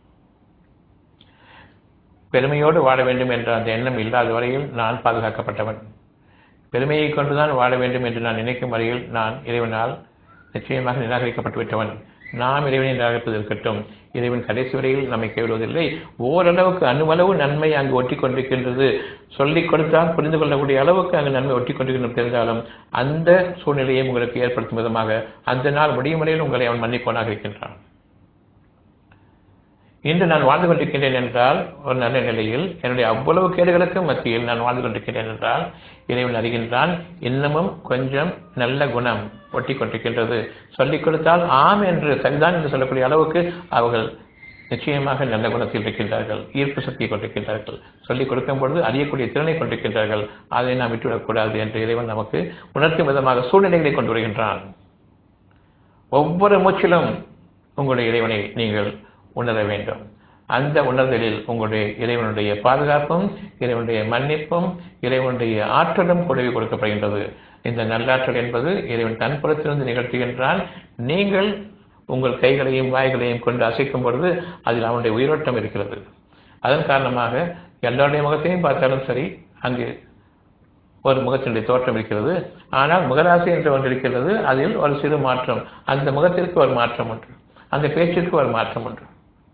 Speaker 1: பெருமையோடு வாழ வேண்டும் என்ற அந்த எண்ணம் இல்லாத வரையில் நான் பாதுகாக்கப்பட்டவன் பெருமையை கொண்டுதான் வாழ வேண்டும் என்று நான் நினைக்கும் வரையில் நான் இறைவனால் நிச்சயமாக நிராகரிக்கப்பட்டு விட்டவன் நாம் இறைவனை நிராகரிப்பது இருக்கட்டும் இறைவன் கடைசி வரையில் நம்மை கைவிடுவதில்லை ஓரளவுக்கு அணுவளவு நன்மை அங்கு ஒட்டி கொண்டிருக்கின்றது சொல்லிக் கொடுத்தால் புரிந்து கொள்ளக்கூடிய அளவுக்கு அங்கு நன்மை ஒட்டி கொண்டிருக்கின்றது தெரிந்தாலும் அந்த சூழ்நிலையை உங்களுக்கு ஏற்படுத்தும் விதமாக அந்த நாள் முடியும் வரையில் உங்களை அவன் மன்னிப்பவனாக இருக்கின்றான் இன்று நான் வாழ்ந்து கொண்டிருக்கின்றேன் என்றால் ஒரு நல்ல நிலையில் என்னுடைய அவ்வளவு கேடுகளுக்கும் மத்தியில் நான் வாழ்ந்து கொண்டிருக்கின்றேன் என்றால் இறைவன் அறிகின்றான் இன்னமும் கொஞ்சம் நல்ல குணம் ஒட்டி கொண்டிருக்கின்றது சொல்லிக் கொடுத்தால் ஆம் என்று சரிதான் என்று சொல்லக்கூடிய அளவுக்கு அவர்கள் நிச்சயமாக நல்ல குணத்தில் இருக்கின்றார்கள் ஈர்ப்பு சக்தியை கொண்டிருக்கின்றார்கள் சொல்லிக் கொடுக்கும் பொழுது அறியக்கூடிய திறனை கொண்டிருக்கின்றார்கள் அதை நாம் விட்டுவிடக்கூடாது என்று இறைவன் நமக்கு உணர்த்தும் விதமாக சூழ்நிலைகளை கொண்டு வருகின்றான் ஒவ்வொரு மூச்சிலும் உங்களுடைய இறைவனை நீங்கள் உணர வேண்டும் அந்த உணர்தலில் உங்களுடைய இறைவனுடைய பாதுகாப்பும் இறைவனுடைய மன்னிப்பும் இறைவனுடைய ஆற்றலும் கூடவே கொடுக்கப்படுகின்றது இந்த நல்லாற்றல் என்பது இறைவன் தன் புறத்திலிருந்து நிகழ்த்துகின்றான் நீங்கள் உங்கள் கைகளையும் வாய்களையும் கொண்டு அசைக்கும் பொழுது அதில் அவனுடைய உயிரோட்டம் இருக்கிறது அதன் காரணமாக எல்லாருடைய முகத்தையும் பார்த்தாலும் சரி அங்கு ஒரு முகத்தினுடைய தோற்றம் இருக்கிறது ஆனால் முகராசி என்று ஒன்று இருக்கிறது அதில் ஒரு சிறு மாற்றம் அந்த முகத்திற்கு ஒரு மாற்றம் உண்டு அந்த பேச்சிற்கு ஒரு மாற்றம் உண்டு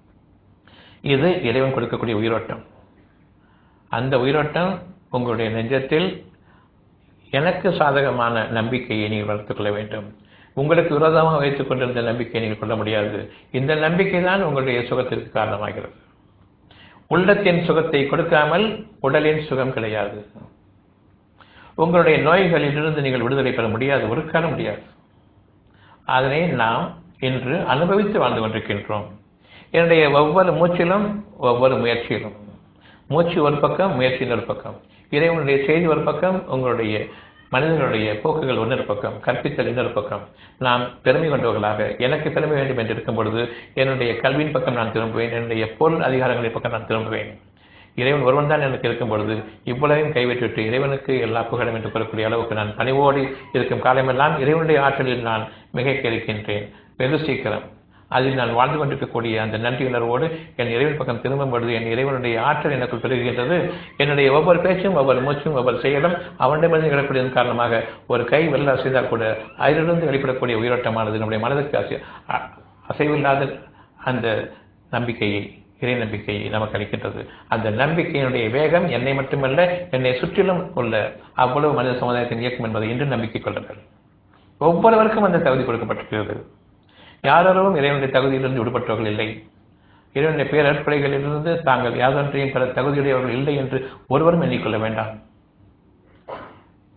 Speaker 1: இது இறைவன் கொடுக்கக்கூடிய உயிரோட்டம் அந்த உயிரோட்டம் உங்களுடைய நெஞ்சத்தில் எனக்கு சாதகமான நம்பிக்கையை நீங்கள் வளர்த்துக் கொள்ள வேண்டும் உங்களுக்கு விரோதமாக வைத்துக் கொண்டிருந்த நம்பிக்கையை நீங்கள் கொள்ள முடியாது இந்த நம்பிக்கை தான் உங்களுடைய சுகத்திற்கு காரணமாகிறது உள்ளத்தின் சுகத்தை கொடுக்காமல் உடலின் சுகம் கிடையாது உங்களுடைய நோய்களிலிருந்து நீங்கள் விடுதலை பெற முடியாது ஒரு கால முடியாது அதனை நாம் இன்று அனுபவித்து வாழ்ந்து கொண்டிருக்கின்றோம் என்னுடைய ஒவ்வொரு மூச்சிலும் ஒவ்வொரு முயற்சியிலும் மூச்சு ஒரு பக்கம் முயற்சியின் ஒரு பக்கம் இறைவனுடைய செய்தி ஒரு பக்கம் உங்களுடைய மனிதர்களுடைய போக்குகள் ஒன்னொரு பக்கம் கற்பித்தல் இன்னொரு பக்கம் நாம் பெருமை கொண்டவர்களாக எனக்கு பெருமை வேண்டும் என்று இருக்கும் பொழுது என்னுடைய கல்வியின் பக்கம் நான் திரும்புவேன் என்னுடைய பொருள் அதிகாரங்களின் பக்கம் நான் திரும்புவேன் இறைவன் ஒருவன் தான் எனக்கு இருக்கும் பொழுது இவ்வளவையும் கைவிட்டுவிட்டு இறைவனுக்கு எல்லா புகழும் என்று கூறக்கூடிய அளவுக்கு நான் பணிவோடு இருக்கும் காலமெல்லாம் இறைவனுடைய ஆற்றலில் நான் மிகைக்க இருக்கின்றேன் வெகு சீக்கிரம் அதில் நான் வாழ்ந்து கொண்டிருக்கக்கூடிய அந்த நன்றி உணர்வோடு என் இறைவன் பக்கம் திரும்பும் பொழுது என் இறைவனுடைய ஆற்றல் எனக்குள் பெருகுகின்றது என்னுடைய ஒவ்வொரு பேச்சும் ஒவ்வொரு மூச்சும் ஒவ்வொரு செயலும் அவனிடமிருந்து நிகழக்கூடியதன் காரணமாக ஒரு கை வெள்ள அசைந்தால் கூட அதிலிருந்து வெளிப்படக்கூடிய உயிரோட்டமானது நம்முடைய மனதுக்கு அசை அசைவில்லாத அந்த நம்பிக்கையை இறை நம்பிக்கையை நமக்கு அளிக்கின்றது அந்த நம்பிக்கையினுடைய வேகம் என்னை மட்டுமல்ல என்னை சுற்றிலும் உள்ள அவ்வளவு மனித சமுதாயத்தின் இயக்கம் என்பதை இன்று நம்பிக்கை கொள்ளுங்கள் ஒவ்வொருவருக்கும் அந்த தகுதி கொடுக்கப்பட்டிருக்கிறது யாரும் இறைவனுடைய தகுதியிலிருந்து விடுபட்டவர்கள் இல்லை இறைவனுடைய பேரற்படைகளிலிருந்து தாங்கள் யாதொன்றையும் பெற தகுதியுடையவர்கள் இல்லை என்று ஒருவரும் எண்ணிக்கொள்ள வேண்டாம்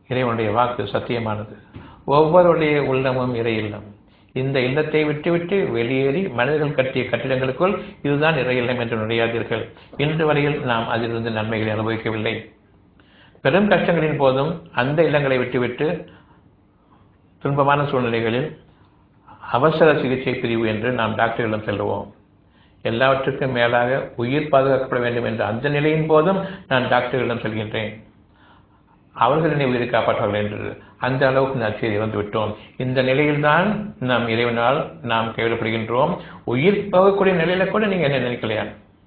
Speaker 1: இறைவனுடைய வாக்கு சத்தியமானது ஒவ்வொருடைய உள்ளமும் இறை இல்லம் இந்த இல்லத்தை விட்டுவிட்டு வெளியேறி மனிதர்கள் கட்டிய கட்டிடங்களுக்குள் இதுதான் இறை இல்லம் என்று நுழையாதீர்கள் இன்று வரையில் நாம் அதிலிருந்து நன்மைகளை அனுபவிக்கவில்லை பெரும் கஷ்டங்களின் போதும் அந்த இல்லங்களை விட்டுவிட்டு துன்பமான சூழ்நிலைகளில் அவசர சிகிச்சை பிரிவு என்று நாம் டாக்டர்களிடம் செல்லுவோம் எல்லாவற்றுக்கும் மேலாக உயிர் பாதுகாக்கப்பட வேண்டும் என்ற அந்த நிலையின் போதும் நான் டாக்டர்களிடம் செல்கின்றேன் அவர்கள் என்னை உயிரை காப்பாற்றுவார்கள் என்று அந்த அளவுக்கு நற்செய்தி வந்து விட்டோம் இந்த நிலையில்தான் நாம் இறைவனால் நாம் கைவிடப்படுகின்றோம் உயிர் போகக்கூடிய நிலையில கூட நீங்க என்ன நினைக்கலையா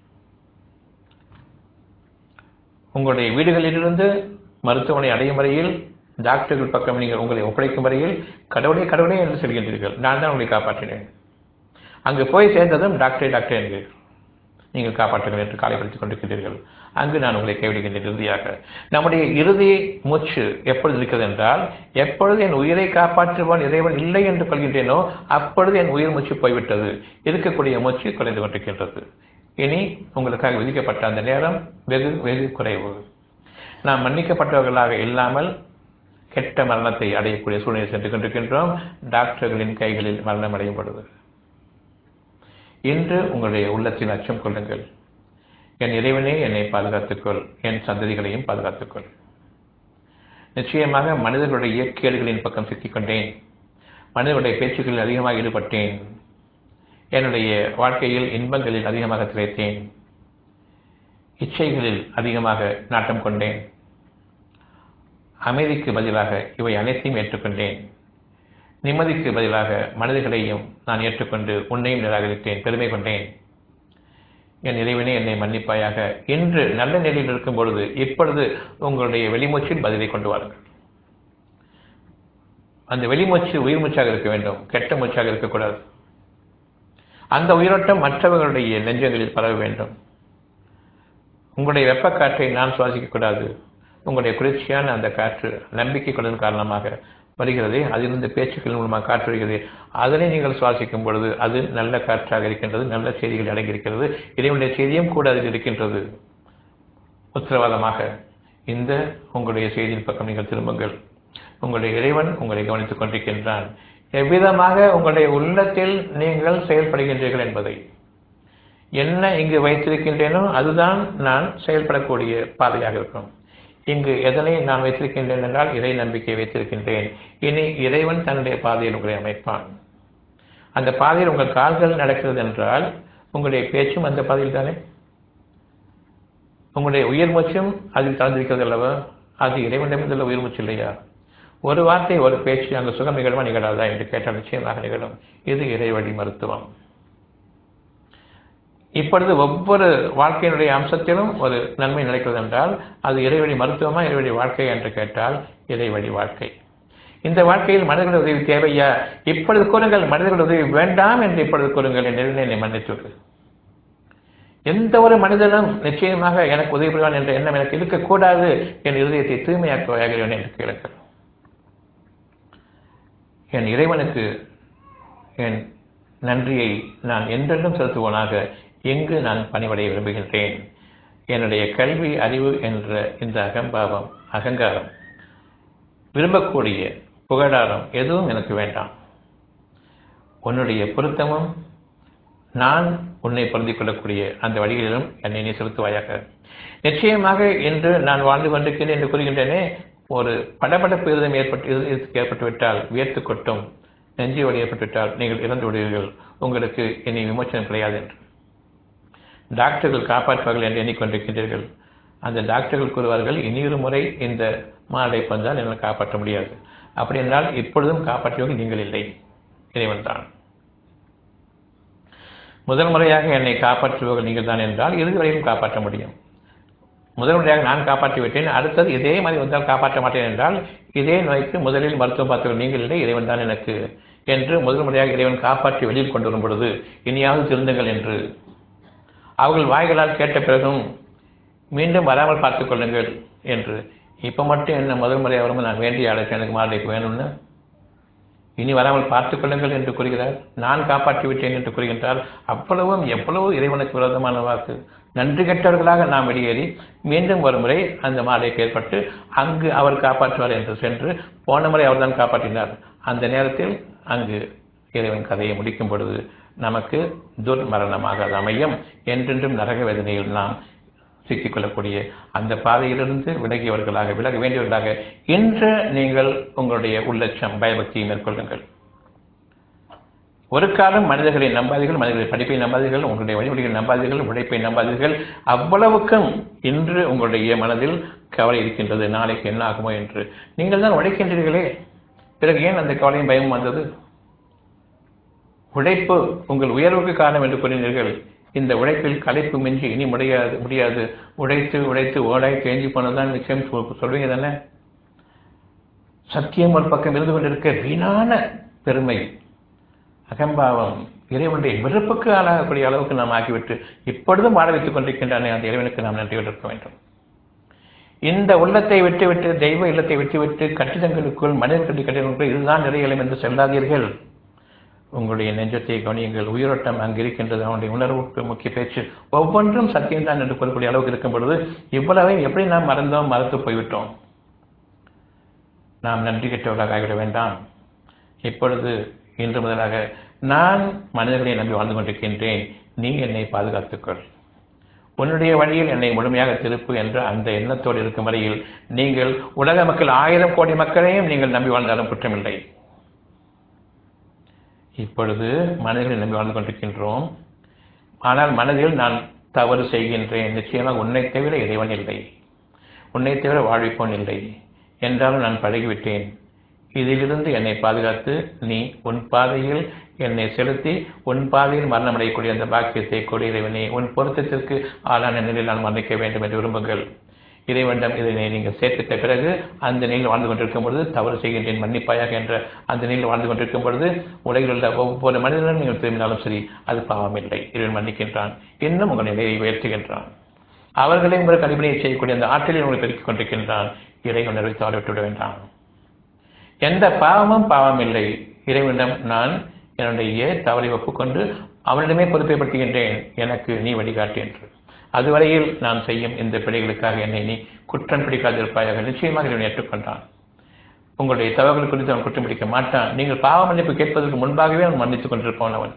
Speaker 1: உங்களுடைய வீடுகளிலிருந்து மருத்துவமனை அடையும் வரையில் டாக்டர்கள் பக்கம் நீங்கள் உங்களை ஒப்படைக்கும் வரையில் கடவுளே கடவுளே என்று சொல்கின்றீர்கள் நான் தான் உங்களை காப்பாற்றினேன் அங்கு போய் சேர்ந்ததும் டாக்டரே டாக்டர் என்று நீங்கள் காப்பாற்றுங்கள் என்று காலைப்படுத்திக் கொண்டிருக்கிறீர்கள் அங்கு நான் உங்களை கைவிடுகின்றேன் இறுதியாக நம்முடைய இறுதி மூச்சு எப்பொழுது இருக்கிறது என்றால் எப்பொழுது என் உயிரை காப்பாற்றுவான் இறைவன் இல்லை என்று கொள்கின்றேனோ அப்பொழுது என் உயிர் மூச்சு போய்விட்டது இருக்கக்கூடிய மூச்சு குறைந்து கொண்டிருக்கின்றது இனி உங்களுக்காக விதிக்கப்பட்ட அந்த நேரம் வெகு வெகு குறைவு நாம் மன்னிக்கப்பட்டவர்களாக இல்லாமல் கெட்ட மரணத்தை அடையக்கூடிய சூழ்நிலை சென்று கொண்டிருக்கின்றோம் டாக்டர்களின் கைகளில் மரணம் அடையப்படுவது இன்று உங்களுடைய உள்ளத்தில் அச்சம் கொள்ளுங்கள் என் இறைவனே என்னை பாதுகாத்துக்கொள் என் சந்ததிகளையும் பாதுகாத்துக்கொள் நிச்சயமாக மனிதர்களுடைய இயற்கையல்களின் பக்கம் சிக்கிக்கொண்டேன் மனிதர்களுடைய பேச்சுக்களில் அதிகமாக ஈடுபட்டேன் என்னுடைய வாழ்க்கையில் இன்பங்களில் அதிகமாக திளைத்தேன் இச்சைகளில் அதிகமாக நாட்டம் கொண்டேன் அமைதிக்கு பதிலாக இவை அனைத்தையும் ஏற்றுக்கொண்டேன் நிம்மதிக்கு பதிலாக மனிதர்களையும் நான் ஏற்றுக்கொண்டு உன்னையும் நிராகரித்தேன் பெருமை கொண்டேன் என் இறைவனே என்னை மன்னிப்பாயாக இன்று நல்ல நிலையில் இருக்கும் பொழுது இப்பொழுது உங்களுடைய வெளிமூச்சில் பதிலை கொண்டு வாருங்கள் அந்த வெளிமூச்சு உயிர் மூச்சாக இருக்க வேண்டும் கெட்ட மூச்சாக இருக்கக்கூடாது அந்த உயிரோட்டம் மற்றவர்களுடைய நெஞ்சங்களில் பரவ வேண்டும் உங்களுடைய வெப்பக்காற்றை நான் சுவாசிக்கக்கூடாது உங்களுடைய குளிர்ச்சியான அந்த காற்று நம்பிக்கை கொள்வதன் காரணமாக வருகிறதே அதிலிருந்து பேச்சுக்கள் மூலமாக காற்று வருகிறது அதனை நீங்கள் சுவாசிக்கும் பொழுது அது நல்ல காற்றாக இருக்கின்றது நல்ல செய்திகள் அடங்கியிருக்கிறது இறைவனுடைய செய்தியும் கூட அதில் இருக்கின்றது உத்தரவாதமாக இந்த உங்களுடைய செய்தியின் பக்கம் நீங்கள் திரும்புங்கள் உங்களுடைய இறைவன் உங்களை கவனித்துக் கொண்டிருக்கின்றான் எவ்விதமாக உங்களுடைய உள்ளத்தில் நீங்கள் செயல்படுகின்றீர்கள் என்பதை என்ன இங்கு வைத்திருக்கின்றேனோ அதுதான் நான் செயல்படக்கூடிய பாதையாக இருக்கும் இங்கு எதனை நான் வைத்திருக்கின்றேன் என்றால் இறை நம்பிக்கை வைத்திருக்கின்றேன் இனி இறைவன் தன்னுடைய பாதையில் உங்களை அமைப்பான் அந்த பாதையில் உங்கள் கால்கள் நடக்கிறது என்றால் உங்களுடைய பேச்சும் அந்த பாதையில் தானே உங்களுடைய உயிர் மூச்சும் அதில் கலந்திருக்கிறது அல்லவா அது இறைவனிடமிருந்துள்ள உயிர் மூச்சு இல்லையா ஒரு வார்த்தை ஒரு பேச்சு அங்கு சுகம் நிகழுமா நிகழாதா என்று கேட்டால் நிச்சயமாக நிகழும் இது இறைவழி மருத்துவம் இப்பொழுது ஒவ்வொரு வாழ்க்கையினுடைய அம்சத்திலும் ஒரு நன்மை நடக்கிறது என்றால் அது இறைவழி மருத்துவமா இறைவழி வாழ்க்கை என்று கேட்டால் இறைவழி வாழ்க்கை இந்த வாழ்க்கையில் மனிதர்கள் உதவி தேவையா இப்பொழுது கூறுங்கள் மனிதர்கள் உதவி வேண்டாம் என்று இப்பொழுது கூறுங்கள் என் நிறுவனம் என்னை மன்னித்துவிடு எந்த ஒரு மனிதனும் நிச்சயமாக எனக்கு உதவி புரிவான் என்ற எண்ணம் எனக்கு இருக்கக்கூடாது என் இருதயத்தை தூய்மையாக்க வயாகிறேன் என்று கேளுங்கள் என் இறைவனுக்கு என் நன்றியை நான் என்றென்றும் செலுத்துவோனாக எங்கு நான் பணிவடைய விரும்புகின்றேன் என்னுடைய கல்வி அறிவு என்ற இந்த அகம்பாவம் அகங்காரம் விரும்பக்கூடிய புகழாரம் எதுவும் எனக்கு வேண்டாம் உன்னுடைய பொருத்தமும் நான் உன்னை பொருந்திக் கொள்ளக்கூடிய அந்த வழிகளிலும் என்னை நீ செலுத்துவாயாக நிச்சயமாக இன்று நான் வாழ்ந்து கொண்டிருக்கிறேன் என்று கூறுகின்றேனே ஒரு படபடப்பு இருதம் ஏற்பட்டு ஏற்பட்டுவிட்டால் வியர்த்து கொட்டும் நெஞ்சு வழி ஏற்பட்டுவிட்டால் நீங்கள் இறந்து விடுவீர்கள் உங்களுக்கு இனி விமோச்சனம் கிடையாது என்று டாக்டர்கள் காப்பாற்றுவார்கள் என்று எண்ணிக்கொண்டிருக்கின்றீர்கள் அந்த டாக்டர்கள் கூறுவார்கள் இனியொரு முறை இந்த மாலை வந்தால் என்னால் காப்பாற்ற முடியாது அப்படி என்றால் இப்பொழுதும் காப்பாற்றியவர்கள் நீங்கள் இல்லை இறைவன் தான் முதல் முறையாக என்னை காப்பாற்றுபவர்கள் நீங்கள் தான் என்றால் இறுதி வரையும் காப்பாற்ற முடியும் முதல் முறையாக நான் காப்பாற்றி விட்டேன் அடுத்தது இதே மாதிரி வந்தால் காப்பாற்ற மாட்டேன் என்றால் இதே நோய்க்கு முதலில் மருத்துவம் பார்த்தவர்கள் நீங்கள் இல்லை இறைவன் தான் எனக்கு என்று முதல் முறையாக இறைவன் காப்பாற்றி வெளியில் கொண்டு வரும் பொழுது இனியாவது திருந்துங்கள் என்று அவர்கள் வாய்களால் கேட்ட பிறகும் மீண்டும் வராமல் பார்த்துக் கொள்ளுங்கள் என்று இப்போ மட்டும் என்ன முதல் முறையாக வரும்போது நான் வேண்டிய அழைப்பு எனக்கு மாலைக்கு வேணும்னு இனி வராமல் பார்த்துக் கொள்ளுங்கள் என்று கூறுகிறார் நான் காப்பாற்றி விட்டேன் என்று கூறுகின்றார் அவ்வளவும் எவ்வளவு இறைவனுக்கு விரோதமான வாக்கு நன்றி கெட்டவர்களாக நாம் வெளியேறி மீண்டும் ஒரு முறை அந்த மாலைக்கு ஏற்பட்டு அங்கு அவர் காப்பாற்றுவார் என்று சென்று போன முறை அவர்தான் காப்பாற்றினார் அந்த நேரத்தில் அங்கு இறைவன் கதையை முடிக்கும் பொழுது நமக்கு துர்மரணமாக அது அமையும் என்றென்றும் நரக வேதனையில் நாம் சிக்கிக்கொள்ளக்கூடிய அந்த பாதையிலிருந்து விலகியவர்களாக விலக வேண்டியவர்களாக இன்று நீங்கள் உங்களுடைய உள்ளட்சம் பயபக்தியை மேற்கொள்ளுங்கள் ஒரு காலம் மனிதர்களை நம்பாதீர்கள் மனிதர்களை படிப்பை நம்பாதீர்கள் உங்களுடைய வழிமுறைகளை நம்பாதீர்கள் உழைப்பை நம்பாதீர்கள் அவ்வளவுக்கும் இன்று உங்களுடைய மனதில் கவலை இருக்கின்றது நாளைக்கு என்ன ஆகுமோ என்று நீங்கள் தான் உழைக்கின்றீர்களே பிறகு ஏன் அந்த கவலையும் பயமும் வந்தது உழைப்பு உங்கள் உயர்வுக்கு காரணம் என்று கூறினீர்கள் இந்த உழைப்பில் களைப்பு மிஞ்சி இனி முடியாது முடியாது உழைத்து உழைத்து ஓடாய் தேஞ்சி போனதான் நிச்சயம் சொல்வீங்க தானே சத்தியம் ஒரு பக்கம் இருந்து கொண்டிருக்க வீணான பெருமை அகம்பாவம் இறைவனுடைய வெறுப்புக்கு ஆளாகக்கூடிய அளவுக்கு நாம் ஆகிவிட்டு இப்பொழுதும் வாழ வைத்துக் கொண்டிருக்கின்றானே அந்த இறைவனுக்கு நாம் நன்றியோடு இருக்க வேண்டும் இந்த உள்ளத்தை விட்டுவிட்டு தெய்வ இல்லத்தை விட்டுவிட்டு கட்டிடங்களுக்குள் மனிதன் கட்டி கட்டிடங்களுக்குள் இதுதான் நிறையலம் என்று செல்லாதீர்கள் உங்களுடைய நெஞ்சத்தை கவனியுங்கள் உயிரோட்டம் அங்கு இருக்கின்றது அவனுடைய உணர்வுக்கு முக்கிய பேச்சு ஒவ்வொன்றும் சத்தியம்தான் என்று கூறக்கூடிய அளவுக்கு இருக்கும் பொழுது இவ்வளவையும் எப்படி நாம் மறந்தோம் மறந்து போய்விட்டோம் நாம் நன்றி கெட்டவர்களாக ஆகிவிட வேண்டாம் இப்பொழுது இன்று முதலாக நான் மனிதர்களை நம்பி வாழ்ந்து கொண்டிருக்கின்றேன் நீ என்னை பாதுகாத்துக்கொள் உன்னுடைய வழியில் என்னை முழுமையாக திருப்பு என்ற அந்த எண்ணத்தோடு இருக்கும் வரையில் நீங்கள் உலக மக்கள் ஆயிரம் கோடி மக்களையும் நீங்கள் நம்பி வாழ்ந்தாலும் குற்றமில்லை இப்பொழுது மனிதர்களை நம்பி வாழ்ந்து கொண்டிருக்கின்றோம் ஆனால் மனதில் நான் தவறு செய்கின்றேன் நிச்சயமாக உன்னை தவிர இறைவன் இல்லை உன்னை தவிர வாழ்விப்போன் இல்லை என்றாலும் நான் பழகிவிட்டேன் இதிலிருந்து என்னை பாதுகாத்து நீ உன் பாதையில் என்னை செலுத்தி உன் பாதையில் மரணமடையக்கூடிய அந்த பாக்கியத்தை கொடி இறைவனே உன் பொருத்தத்திற்கு ஆளான நிலையில் நான் மன்னிக்க வேண்டும் என்று விரும்புங்கள் இறைவனிடம் இதனை நீங்கள் சேர்ப்பித்த பிறகு அந்த நிலையில் வாழ்ந்து கொண்டிருக்கும் பொழுது தவறு செய்கின்றேன் மன்னிப்பாயாக என்ற அந்த நிலையில் வாழ்ந்து கொண்டிருக்கும் பொழுது உலகில் உள்ள ஒவ்வொரு மனிதனும் நீங்கள் திரும்பினாலும் சரி அது பாவமில்லை இறைவன் மன்னிக்கின்றான் இன்னும் உங்கள் நிலையை உயர்த்துகின்றான் அவர்களே உங்களுக்கு அடிப்படையை செய்யக்கூடிய அந்த ஆற்றலை உங்களை பெருக்கிக் கொண்டிருக்கின்றான் இறைவன் நிறைவேற்ற விட்டுவிட வேண்டாம் எந்த பாவமும் பாவம் இல்லை இறைவனிடம் நான் என்னுடைய தவறை ஒப்புக்கொண்டு அவனிடமே பொறுப்பைப்படுத்துகின்றேன் எனக்கு நீ வழிகாட்டு என்று அதுவரையில் நான் செய்யும் இந்த பிழைகளுக்காக என்னை நீ குற்றம் பிடிக்காதிருப்பாயாக நிச்சயமாக இறைவன் ஏற்றுக்கொண்டான் உங்களுடைய தவறுகள் குறித்து அவன் குற்றம் பிடிக்க மாட்டான் நீங்கள் பாவ மன்னிப்பு கேட்பதற்கு முன்பாகவே அவன் மன்னித்துக் கொண்டிருப்பான் அவன்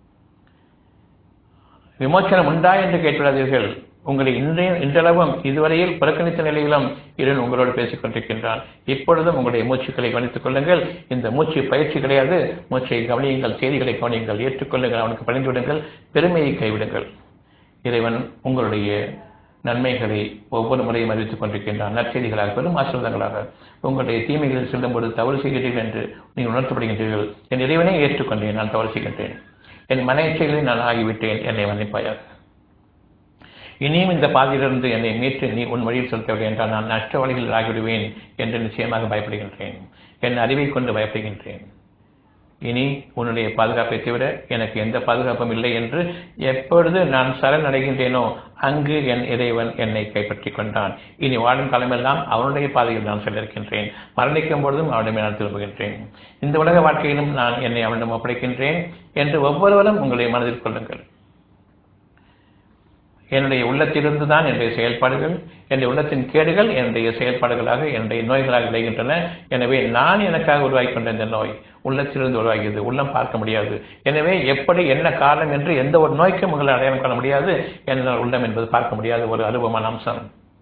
Speaker 1: விமோச்சனம் உண்டா என்று கேட்டுவிடாதீர்கள் உங்களை இன்றைய இன்றளவும் இதுவரையில் புறக்கணித்த நிலையிலும் இறைவன் உங்களோடு பேசிக் கொண்டிருக்கின்றான் இப்பொழுதும் உங்களுடைய மூச்சுக்களை கவனித்துக் கொள்ளுங்கள் இந்த மூச்சு பயிற்சி கிடையாது மூச்சை கவனியுங்கள் செய்திகளை கவனியுங்கள் ஏற்றுக்கொள்ளுங்கள் அவனுக்கு பணிந்துவிடுங்கள் பெருமையை கைவிடுங்கள் இறைவன் உங்களுடைய நன்மைகளை ஒவ்வொரு முறையும் அறிவித்துக் கொண்டிருக்கின்றான் நற்செய்திகளாக பெரும் ஆசீர்வாதங்களாக உங்களுடைய தீமைகளில் செல்லும்போது தவறு செய்கிறீர்கள் என்று நீங்கள் உணர்த்தப்படுகின்றீர்கள் என் இறைவனை ஏற்றுக்கொண்டேன் நான் தவறு செய்கின்றேன் என் மன இச்சைகளை நான் ஆகிவிட்டேன் என்னை மன்னிப்பாயாக இனியும் இந்த பாதையிலிருந்து என்னை மீட்டு நீ உன் வழியில் செலுத்தவில்லை என்றால் நான் நஷ்ட வழிகளில் ஆகிவிடுவேன் என்று நிச்சயமாக பயப்படுகின்றேன் என் அறிவை கொண்டு பயப்படுகின்றேன் இனி உன்னுடைய பாதுகாப்பை தவிர எனக்கு எந்த பாதுகாப்பும் இல்லை என்று எப்பொழுது நான் சரணடைகின்றேனோ அங்கு என் இறைவன் என்னை கைப்பற்றிக் கொண்டான் இனி வாழும் காலமெல்லாம் அவனுடைய பாதையில் நான் செல்லிருக்கின்றேன் மரணிக்கும் பொழுதும் அவனிடமே நான் திரும்புகின்றேன் இந்த உலக வாழ்க்கையிலும் நான் என்னை அவனிடம் ஒப்படைக்கின்றேன் என்று ஒவ்வொருவரும் உங்களை மனதில் கொள்ளுங்கள் என்னுடைய உள்ளத்திலிருந்து தான் என்னுடைய செயல்பாடுகள் என்னுடைய உள்ளத்தின் கேடுகள் என்னுடைய செயல்பாடுகளாக என்னுடைய நோய்களாக விளைகின்றன எனவே நான் எனக்காக உருவாக்கி கொண்ட இந்த நோய் உள்ளத்திலிருந்து உருவாகியது உள்ளம் பார்க்க முடியாது எனவே எப்படி என்ன காரணம் என்று எந்த ஒரு நோய்க்கும் உங்களை அடையாளம் காண முடியாது என்ற உள்ளம் என்பது பார்க்க முடியாத ஒரு அனுபவமான அம்சம்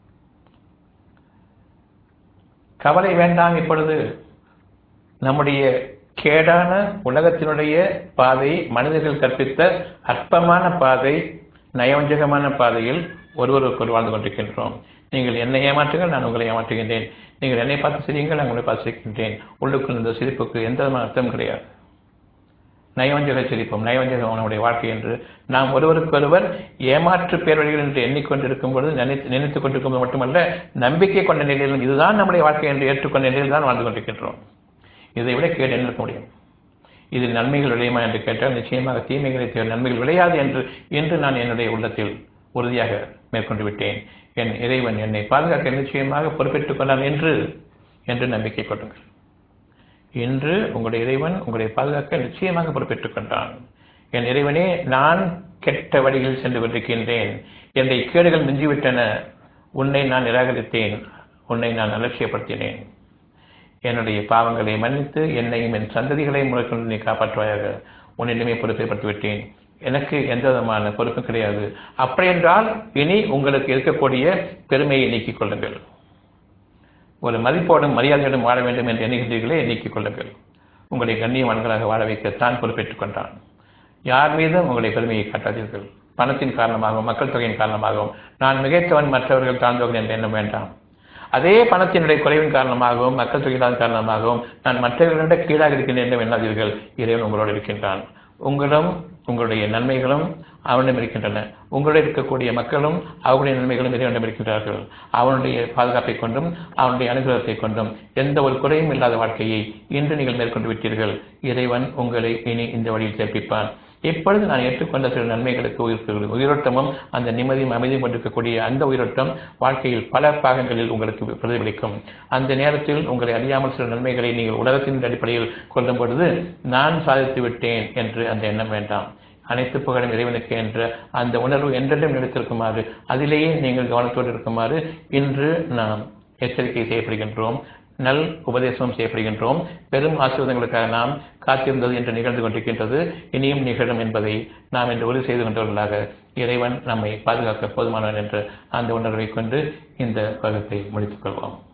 Speaker 1: கவலை வேண்டாம் இப்பொழுது நம்முடைய கேடான உலகத்தினுடைய பாதை மனிதர்கள் கற்பித்த அற்பமான பாதை நயவஞ்சகமான பாதையில் ஒருவருக்கு வாழ்ந்து கொண்டிருக்கின்றோம் நீங்கள் என்னை ஏமாற்றுங்கள் நான் உங்களை ஏமாற்றுகின்றேன் நீங்கள் என்னை பார்த்து சிரியுங்கள் நான் உங்களை பார்த்து சிரிக்கின்றேன் உள்ளுக்குள் இந்த சிரிப்புக்கு எந்த விதமான அர்த்தம் கிடையாது நயவஞ்சக சிரிப்பும் நயவஞ்சகம் அவனுடைய வாழ்க்கை என்று நாம் ஒருவருக்கொருவர் ஏமாற்று பேர்வழிகள் என்று எண்ணிக்கொண்டிருக்கும் பொழுது நினைத்து நினைத்துக் கொண்டிருக்கும் போது மட்டுமல்ல நம்பிக்கை கொண்ட நிலையிலும் இதுதான் நம்முடைய வாழ்க்கை என்று ஏற்றுக்கொண்ட நிலையில் தான் வாழ்ந்து கொண்டிருக்கின்றோம் இதை விட கேடு என்ன இருக்க முடியும் இதில் நன்மைகள் விளையுமா என்று கேட்டால் நிச்சயமாக தீமைகளை தேவை நன்மைகள் விளையாது என்று இன்று நான் என்னுடைய உள்ளத்தில் உறுதியாக மேற்கொண்டு விட்டேன் என் இறைவன் என்னை பாதுகாக்க நிச்சயமாக பொறுப்பேற்றுக் கொண்டான் என்று என்று நம்பிக்கை கொள்ளுங்கள் இன்று உங்களுடைய இறைவன் உங்களை பாதுகாக்க நிச்சயமாக பொறுப்பேற்றுக் கொண்டான் என் இறைவனே நான் கெட்ட வழியில் சென்று கொண்டிருக்கின்றேன் என்னுடைய கேடுகள் மிஞ்சிவிட்டன உன்னை நான் நிராகரித்தேன் உன்னை நான் அலட்சியப்படுத்தினேன் என்னுடைய பாவங்களை மன்னித்து என்னையும் என் சந்ததிகளையும் முறைக்கொண்டு நீ காப்பாற்றுவாயாக உன்னிடமே பொறுப்பை விட்டேன் எனக்கு எந்த விதமான பொறுப்பும் கிடையாது அப்படியென்றால் இனி உங்களுக்கு இருக்கக்கூடிய பெருமையை நீக்கிக் கொள்ளுங்கள் ஒரு மதிப்போடும் மரியாதையோடும் வாழ வேண்டும் என்று எண்ணுகின்றீர்களே நீக்கிக் கொள்ளுங்கள் உங்களை கண்ணியவான்களாக வாழ வைக்க தான் பொறுப்பேற்றுக் கொண்டான் யார் மீதும் உங்களுடைய பெருமையை காட்டாதீர்கள் பணத்தின் காரணமாகவும் மக்கள் தொகையின் காரணமாகவும் நான் மிகைத்தவன் மற்றவர்கள் தாழ்ந்தவர்கள் என்று எண்ண வேண்டாம் அதே பணத்தினுடைய குறைவின் காரணமாகவும் மக்கள் தொகையிலாத காரணமாகவும் நான் மற்றவர்களிட கீழாக இருக்கின்றேன் என்று எண்ணாதீர்கள் இறைவன் உங்களோடு இருக்கின்றான் உங்களிடம் உங்களுடைய நன்மைகளும் அவனிடம் இருக்கின்றன உங்களிடம் இருக்கக்கூடிய மக்களும் அவர்களுடைய நன்மைகளும் இறைவனிடம் இருக்கின்றார்கள் அவனுடைய பாதுகாப்பை கொண்டும் அவனுடைய அனுகிரகத்தை கொண்டும் எந்த ஒரு குறையும் இல்லாத வாழ்க்கையை இன்று நீங்கள் மேற்கொண்டு விட்டீர்கள் இறைவன் உங்களை இனி இந்த வழியில் சேர்ப்பிப்பான் எப்பொழுது நான் ஏற்றுக்கொண்ட சில நன்மைகளுக்கு உயிர்ப்புகள் உயிரோட்டமும் அந்த நிம்மதியும் அமைதியும் கொண்டிருக்கக்கூடிய அந்த உயிரோட்டம் வாழ்க்கையில் பல பாகங்களில் உங்களுக்கு பிரதிபலிக்கும் அந்த நேரத்தில் உங்களை அறியாமல் சில நன்மைகளை நீங்கள் உலகத்தின் அடிப்படையில் கொள்ளும் பொழுது நான் சாதித்து விட்டேன் என்று அந்த எண்ணம் வேண்டாம் அனைத்து புகழும் இறைவனுக்கு என்ற அந்த உணர்வு என்றென்றும் நிலைத்திருக்குமாறு அதிலேயே நீங்கள் கவனத்தோடு இருக்குமாறு இன்று நாம் எச்சரிக்கை செய்யப்படுகின்றோம் நல் உபதேசம் செய்யப்படுகின்றோம் பெரும் ஆசீர்வாதங்களுக்காக நாம் காத்திருந்தது என்று நிகழ்ந்து கொண்டிருக்கின்றது இனியும் நிகழும் என்பதை நாம் இன்று உறுதி செய்து கொண்டவர்களாக இறைவன் நம்மை பாதுகாக்க போதுமானவன் என்ற அந்த உணர்வை கொண்டு இந்த வகுப்பை முடித்துக் கொள்வோம்